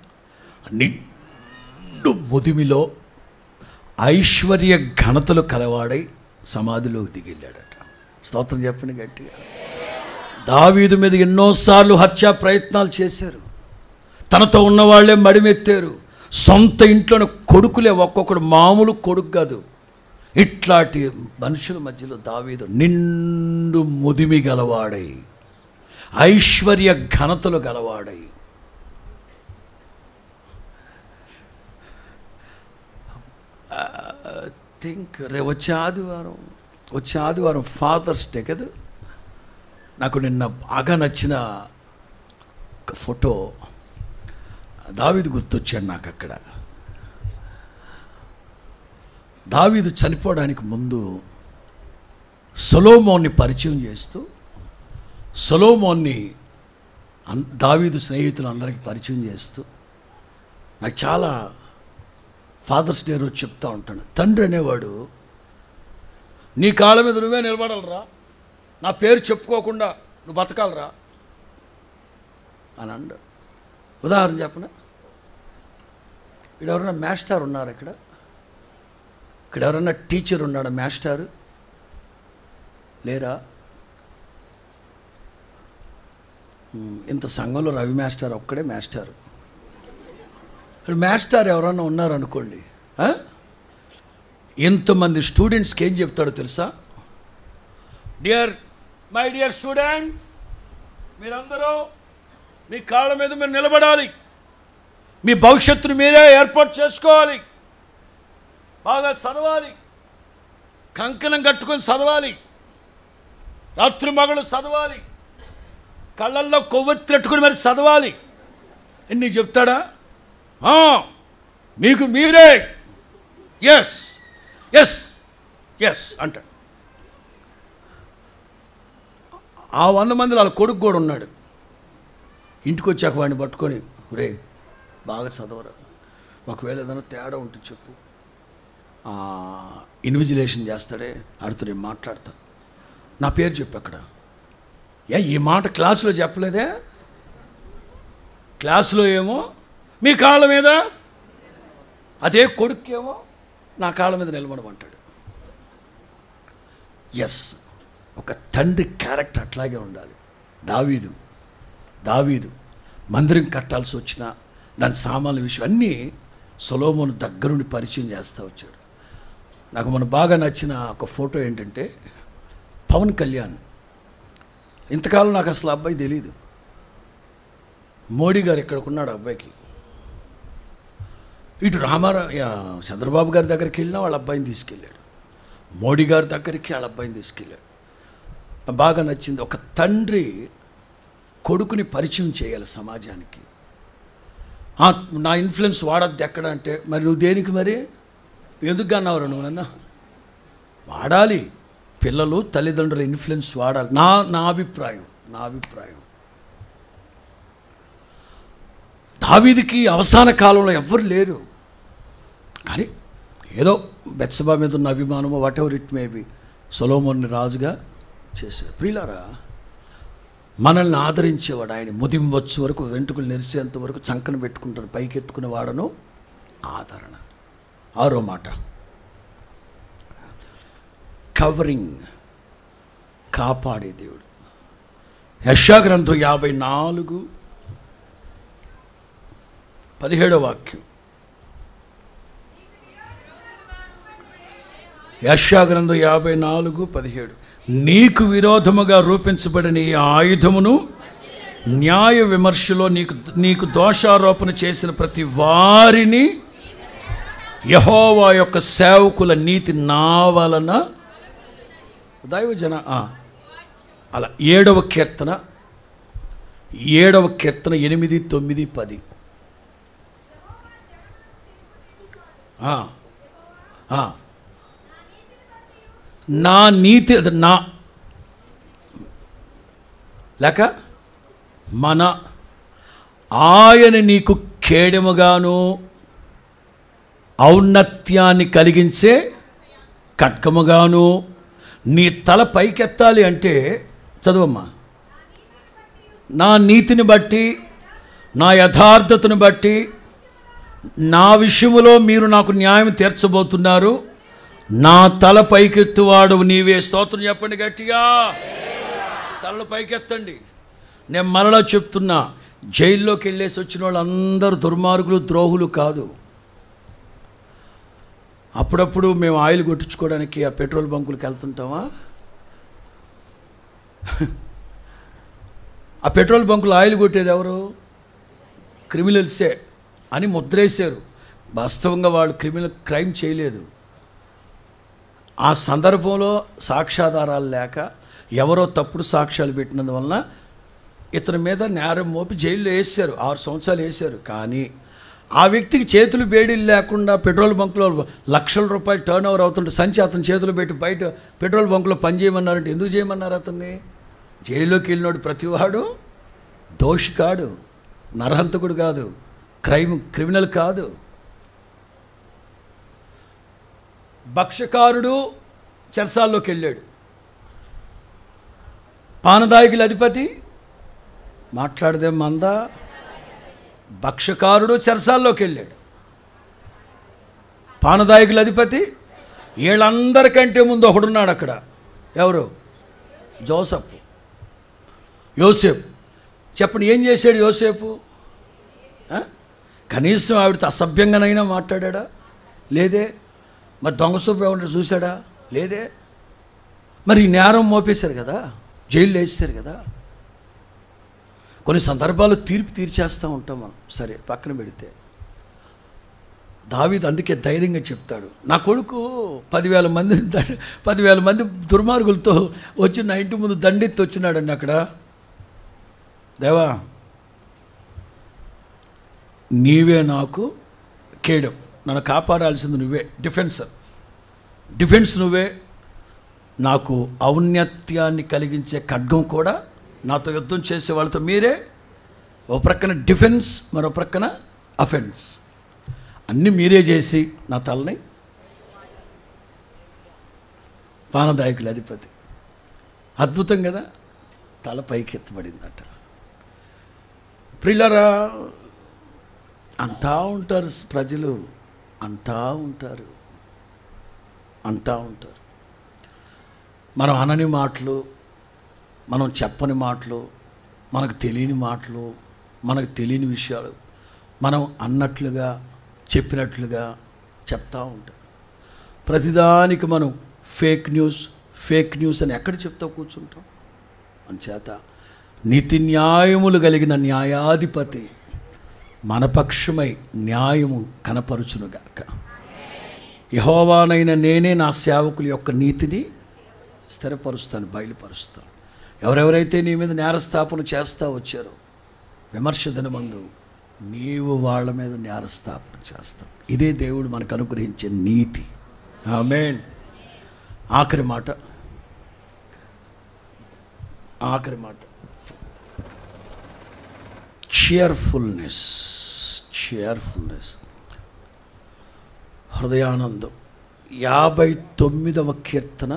నిండు ముదిమిలో ఐశ్వర్య ఘనతలు కలవాడై సమాధిలోకి దిగిళ్ళాడట స్తోత్రం చెప్పండి గట్టిగా దావీదు మీద ఎన్నోసార్లు హత్యా ప్రయత్నాలు చేశారు తనతో ఉన్నవాళ్లే మడిమెత్తారు సొంత ఇంట్లోని కొడుకులే ఒక్కొక్కడు మామూలు కొడుకు కాదు ఇట్లాంటి మనుషుల మధ్యలో దావీదు నిండు ముదిమి గలవాడై ఐశ్వర్య ఘనతలు గలవాడై థింక్ రే వచ్చే ఆదివారం వచ్చే ఆదివారం ఫాదర్స్ డే కదా నాకు నిన్న బాగా నచ్చిన ఒక ఫోటో దావీదు గుర్తొచ్చాడు నాకు అక్కడ దావీదు చనిపోవడానికి ముందు సొలోమోన్ని పరిచయం చేస్తూ సొలోమోన్ని అన్ దావీదు స్నేహితులు అందరికీ పరిచయం చేస్తూ నాకు చాలా ఫాదర్స్ డే రోజు చెప్తా ఉంటాను తండ్రి అనేవాడు నీ కాళ్ళ మీద నువ్వే నిలబడాలరా నా పేరు చెప్పుకోకుండా నువ్వు బతకాలరా అని అండ ఉదాహరణ చెప్పన ఇక్కడ ఎవరన్నా మాస్టర్ ఉన్నారు ఇక్కడ ఇక్కడ ఎవరన్నా టీచర్ ఉన్నాడా మాస్టారు లేరా ఉమ్, ఇంత సంఘంలో రవి మాస్టర్ ఒక్కడే మాస్టారు ఇక్కడ మాస్టర్ ఎవరన్నా ఉన్నారనుకోండి ఆ? ఇంతమంది స్టూడెంట్స్కి ఏం చెప్తాడో తెలుసా డియర్ మై డియర్ స్టూడెంట్స్ మీరందరూ మీ కాళ్ళ మీద మీరు నిలబడాలి మీ భవిష్యత్తును మీరే ఏర్పాటు చేసుకోవాలి బాగా చదవాలి కంకణం కట్టుకొని చదవాలి రాత్రి మగలు చదవాలి కళ్ళల్లో కొవ్వెత్తినట్టుకుని మరి చదవాలి ఎన్ని చెప్తాడా ఆ, మీకు మీరే ఎస్ ఎస్ ఎస్ అంటాడు ఆ వంద మందిలో వాళ్ళ కొడుకు కూడా ఉన్నాడు ఇంటికి వచ్చాక వాడిని పట్టుకొని రే బాగా చదవరా ఒకవేళ ఏదైనా తేడా ఉంటే చెప్పు ఆ, ఇన్విజిలేషన్ చేస్తాడే ఆడితో నేను మాట్లాడతా నా పేరు చెప్పు అక్కడ ఏ ఈ మాట క్లాసులో చెప్పలేదే క్లాసులో ఏమో మీ కాళ్ళ మీద అదే కొడుకేమో నా కాళ్ళ మీద నిలబడమంటాడు ఎస్ ఒక తండ్రి క్యారెక్టర్ అట్లాగే ఉండాలి దావీదు దావీదు మందిరం కట్టాల్సి వచ్చిన దాని సామాన్ల విషయం అన్నీ సొలోమోను దగ్గరుండి పరిచయం చేస్తూ వచ్చాడు నాకు మన బాగా నచ్చిన ఒక ఫోటో ఏంటంటే పవన్ కళ్యాణ్ ఇంతకాలం నాకు అసలు ఆ అబ్బాయి తెలియదు మోడీ గారు ఇక్కడికి ఉన్నాడు ఆ అబ్బాయికి ఇటు రామారావు యా, చంద్రబాబు గారి దగ్గరికి వెళ్ళినా వాళ్ళ అబ్బాయిని తీసుకెళ్ళాడు మోడీ గారి దగ్గరికి వాళ్ళ అబ్బాయిని తీసుకెళ్ళాడు నాకు బాగా నచ్చింది ఒక తండ్రి కొడుకుని పరిచయం చేయాలి సమాజానికి ఆ, నా ఇన్ఫ్లుయెన్స్ వాడద్దు ఎక్కడ అంటే మరి నువ్వు దేనికి మరి ఎందుకు అన్నావు నువ్వు నన్న వాడాలి పిల్లలు తల్లిదండ్రుల ఇన్ఫ్లుయెన్స్ వాడాలి నా నా అభిప్రాయం నా అభిప్రాయం దావీదికి అవసాన కాలంలో ఎవ్వరు లేరు కానీ ఏదో బెత్సబా మీద ఉన్న అభిమానము whatever it may be సొలోమోన్ని రాజుగా చేశారు ప్రియులారా మనల్ని ఆదరించేవాడు ఆయన ముదింవచ్చు వరకు వెంట్రుకలు నెరిసేంత వరకు చంకన పెట్టుకుంటాను పైకెత్తుకునే వాడను ఆదరణ ఆరో మాట కవరింగ్ కాపాడే దేవుడు యశాగ్రంథం యాభై నాలుగు పదిహేడో వాక్యం యశాగ్రంథం యాభై నాలుగు పదిహేడు నీకు విరోధముగా రూపించబడిన ఈ ఆయుధమును న్యాయ విమర్శలో నీకు నీకు దోషారోపణ చేసిన ప్రతి వారిని యహోవా యొక్క సేవకుల నీతి నా వలన దైవజన ఆ, అలా ఏడవ కీర్తన ఏడవ కీర్తన ఎనిమిది తొమ్మిది పది ఆ, ఆ. నా నీతి అది నా లేక మన ఆయన నీకు కేడముగాను ఔన్నత్యాన్ని కలిగించే ఖడ్గముగాను నీ తల పైకెత్తాలి అంటే చదవమ్మా నా నీతిని బట్టి నా యథార్థతను బట్టి నా విషయములో మీరు నాకు న్యాయం తీర్చబోతున్నారు నా తల పైకెత్తువాడు నీవే స్తోత్రం చెప్పండి గట్టిగా తలలు పైకెత్తండి నేను మరలా చెప్తున్నా జైల్లోకి వెళ్ళేసి వచ్చిన వాళ్ళందరూ దుర్మార్గులు ద్రోహులు కాదు అప్పుడప్పుడు మేము ఆయిల్ కొట్టించుకోవడానికి ఆ పెట్రోల్ బంకులకు వెళ్తుంటామా ఆ పెట్రోల్ బంకులు ఆయిల్ కొట్టేది ఎవరు క్రిమినల్సే అని ముద్రేశారు వాస్తవంగా వాళ్ళు క్రిమినల్ క్రైమ్ చేయలేదు ఆ సందర్భంలో సాక్ష్యాధారాలు లేక ఎవరో తప్పుడు సాక్ష్యాలు పెట్టినందువలన ఇతని మీద నేరం మోపి జైల్లో వేసారు ఆరు సంవత్సరాలు వేశారు కానీ ఆ వ్యక్తికి చేతులు బేడీలు లేకుండా పెట్రోల్ బంకులో లక్షల రూపాయలు టర్న్ ఓవర్ అవుతుంటే సంచి అతని చేతులు పెట్టి బయట పెట్రోల్ బంకులో పని చేయమన్నారంటే ఎందుకు చేయమన్నారు అతన్ని జైల్లోకి వెళ్ళినాడు ప్రతివాడు దోషి కాడు నరహంతకుడు కాదు క్రైమ్ క్రిమినల్ కాదు భక్షకారుడు చెరసాల్లోకి వెళ్ళాడు పానదాయకుల అధిపతి మాట్లాడదే మంద భక్షకారుడు చెరసాల్లోకి వెళ్ళాడు పానదాయకుల అధిపతి వీళ్ళందరికంటే ముందు ఒకడున్నాడు అక్కడ ఎవరు జోసఫ్ యోసేపు చెప్పండి ఏం చేశాడు యోసేపు ఆ? కనీసం ఆవిడతో అసభ్యంగానైనా మాట్లాడా లేదే మరి దొంగ సూపు ఏమన్నా చూశాడా లేదే మరి ఈ నేరం మోపేశారు కదా జైల్లో వేసేశారు కదా కొన్ని సందర్భాలు తీర్పు తీర్చేస్తూ ఉంటాం మనం సరే పక్కన పెడితే దావీద్ అందుకే ధైర్యంగా చెప్తాడు నా కొడుకు పదివేల మంది ద- పదివేల మంది దుర్మార్గులతో వచ్చి నా ఇంటి ముందు దండెత్తి వచ్చినాడండి అక్కడ దేవా నీవే నాకు కేయడం నన్ను కాపాడాల్సింది నువ్వే డిఫెన్సర్ డిఫెన్స్ నువ్వే నాకు ఔన్నత్యాన్ని కలిగించే ఖడ్గం కూడా నాతో యుద్ధం చేసే వాళ్ళతో మీరే ఓ ప్రక్కన డిఫెన్స్ మరో ప్రక్కన అఫెన్స్ అన్నీ మీరే చేసి నా తలని పానదాయకుల అధిపతి అద్భుతం కదా తల పైకి ఎత్తబడిందట ప్రిల్లరా అంటా ఉంటారు ప్రజలు అంటా ఉంటారు అంటా ఉంటారు మనం అనని మాటలు మనం చెప్పని మాటలు మనకు తెలియని మాటలు మనకు తెలియని విషయాలు మనం అన్నట్లుగా చెప్పినట్లుగా చెప్తా ఉంటాం ప్రతిదానికి మనం ఫేక్ న్యూస్ ఫేక్ న్యూస్ అని ఎక్కడ చెప్తా కూర్చుంటాం అంచేత నీతి న్యాయములు కలిగిన న్యాయాధిపతి మన పక్షమై న్యాయము కనపరుచునుగాక యహోవానైన నేనే నా సేవకుల యొక్క నీతిని స్థిరపరుస్తాను బయలుపరుస్తాను ఎవరెవరైతే నీ మీద నేరస్థాపన చేస్తా వచ్చారో విమర్శ దినమందు నీవు వాళ్ళ మీద నేరస్థాపన చేస్తావు ఇదే దేవుడు మనకు అనుగ్రహించే నీతి ఆమేన్ ఆఖరి మాట ఆఖరి మాట చియర్ఫుల్నెస్ చియర్ఫుల్నెస్ హృదయానందం యాభై తొమ్మిదవ కీర్తన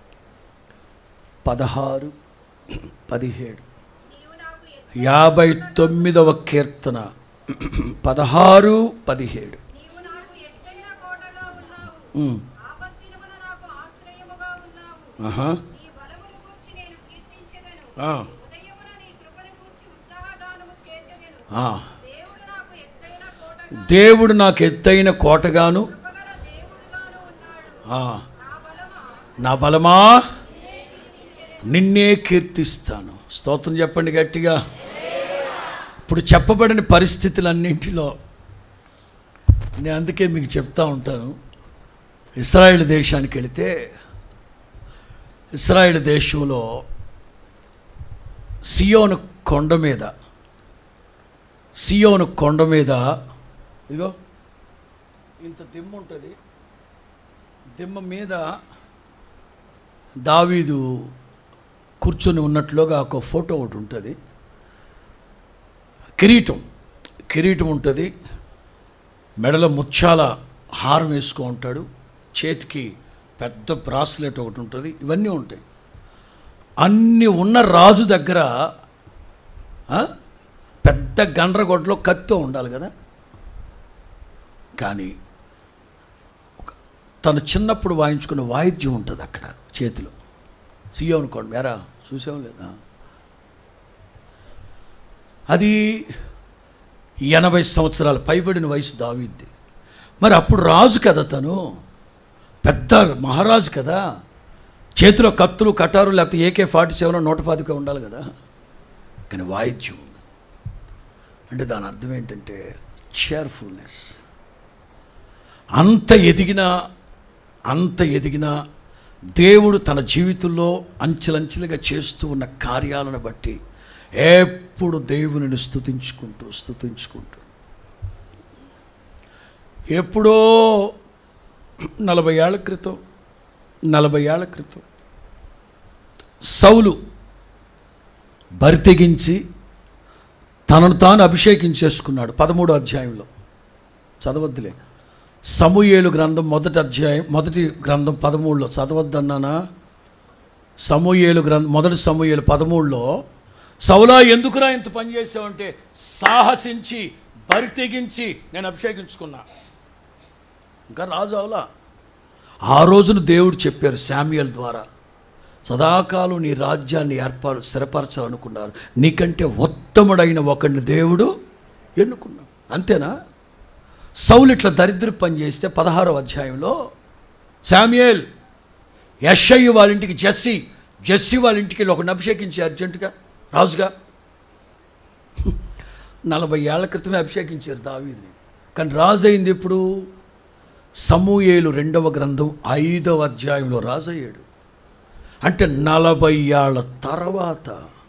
పదహారు పదిహేడు నీవు నాకు ఎ- యాభై తొమ్మిదవ కీర్తన పదహారు పదిహేడు నీవు నాకు ఎత్తైన కోటగా ఉన్నావు ఉమ్, ఆపత్తినమున నాకు ఆశ్రయముగా ఉన్నావు ఆహా, నీ బలమును గూర్చి నేను కీర్తించెదను ఆ, ఉదయమున నీ కృపను గూర్చి ఉత్సాహగానము చేసెదను ఆ. దేవుడు నాకు ఎత్తైన కోటగా దేవుడు నాకు ఎత్తైన కోటగాను కృపగల దేవుడుగాను ఉన్నాడు ఆ, నా బలమా నా బలమా నిన్నే కీర్తిస్తాను స్తోత్రం చెప్పండి గట్టిగా ఇప్పుడు చెప్పబడిన పరిస్థితులన్నింటిలో నేను అందుకే మీకు చెప్తా ఉంటాను ఇస్రాయేల్ దేశానికి వెళితే ఇస్రాయేల్ దేశంలో సియోను కొండ మీద సియోను కొండ మీద ఇగో ఇంత దిమ్మ ఉంటుంది దిమ్మ మీద దావీదు కూర్చొని ఉన్నట్లుగా ఒక ఫోటో ఒకటి ఉంటుంది కిరీటం కిరీటం ఉంటుంది మెడలో ముత్యాల హారం వేసుకో ఉంటాడు చేతికి పెద్ద బ్రాస్లెట్ ఒకటి ఉంటుంది ఇవన్నీ ఉంటాయి అన్ని ఉన్న రాజు దగ్గర ఆ, పెద్ద గండ్రగొడ్లో కత్తితో ఉండాలి కదా కానీ ఒక- తను చిన్నప్పుడు వాయించుకున్న వాయిద్యం ఉంటుంది అక్కడ చేతిలో సీఎం అనుకోండి మేరా చూసాం లేదా అది ఎనభై సంవత్సరాలు పైబడిన వయసు దావిద్ది మరి అప్పుడు రాజు కదా తను పెద్ద మహారాజు కదా చేతిలో కత్తులు కటారు లేకపోతే ఏకే ఫార్టీ సెవెన్ నూట పాతిక ఉండాలి కదా కానీ వాయిద్యం ఉంది అంటే దాని అర్థం ఏంటంటే చేర్ఫుల్నెస్ అంత ఎదిగినా అంత ఎదిగినా దేవుడు తన జీవితంలో అంచెలంచెలుగా చేస్తూ ఉన్న కార్యాలను బట్టి ఎప్పుడు దేవునిని స్తుతించుకుంటూ స్తుతించుకుంటూ ఎప్పుడో నలభై ఏళ్ల క్రితం నలభై ఏళ్ల క్రితం సౌలు బరితెగించి తనను తాను అభిషేకించేసుకున్నాడు పదమూడో అధ్యాయంలో చదవద్దులే సమూయేలు గ్రంథం మొదటి అధ్యాయం మొదటి గ్రంథం పదమూడులో చదవద్దన్నానా సమూయేలు గ్రంథం మొదటి సమూయేలు పదమూడులో సౌలా ఎందుకురా ఇంత పని చేసావంటే సాహసించి బరి తెగించి నేను అభిషేకించుకున్నా ఇంకా రాజు అవలా ఆ రోజున దేవుడు చెప్పారు శామ్యుయల్ ద్వారా సదాకాలం నీ రాజ్యాన్ని ఏర్పాటు స్థిరపరచాలనుకున్నారు నీకంటే ఉత్తముడైన ఒకడిని దేవుడు ఎన్నుకున్నాడు అంతేనా సౌలు ఇట్లా దరిద్ర పని చేస్తే పదహారో అధ్యాయంలో శామ్యుయేల్ యషయ్య వాళ్ళ ఇంటికి జెస్సి జెస్సి వాళ్ళ ఇంటికి వెళ్ళి ఒకరిని అభిషేకించి అర్జెంటుగా రాజుగా నలభై ఏళ్ల క్రితమే అభిషేకించారు దావీదిని కానీ రాజు అయింది ఇప్పుడు సమూయేలు రెండవ గ్రంథం ఐదవ అధ్యాయంలో రాజు అయ్యాడు అంటే నలభై ఏళ్ళ తర్వాత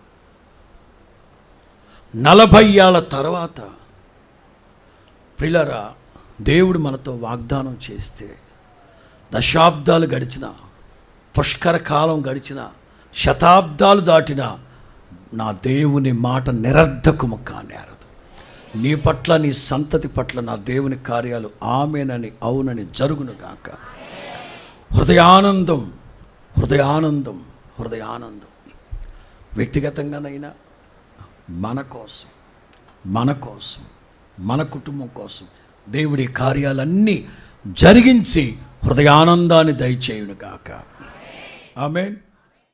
నలభై ఏళ్ళ తర్వాత ప్రిలరా దేవుడు మనతో వాగ్దానం చేస్తే దశాబ్దాలు గడిచిన పుష్కర కాలం గడిచిన శతాబ్దాలు దాటిన నా దేవుని మాట నిరర్ధకము కానేరదు నీ పట్ల నీ సంతతి పట్ల నా దేవుని కార్యాలు ఆమెనని అవునని జరుగును గాక హృదయానందం హృదయానందం హృదయానందం వ్యక్తిగతంగానైనా మన కోసం మన కోసం మన కుటుంబం కోసం దేవుడి కార్యాలన్నీ జరిగించి హృదయానందాన్ని దయచేయును గాక ఆమెన్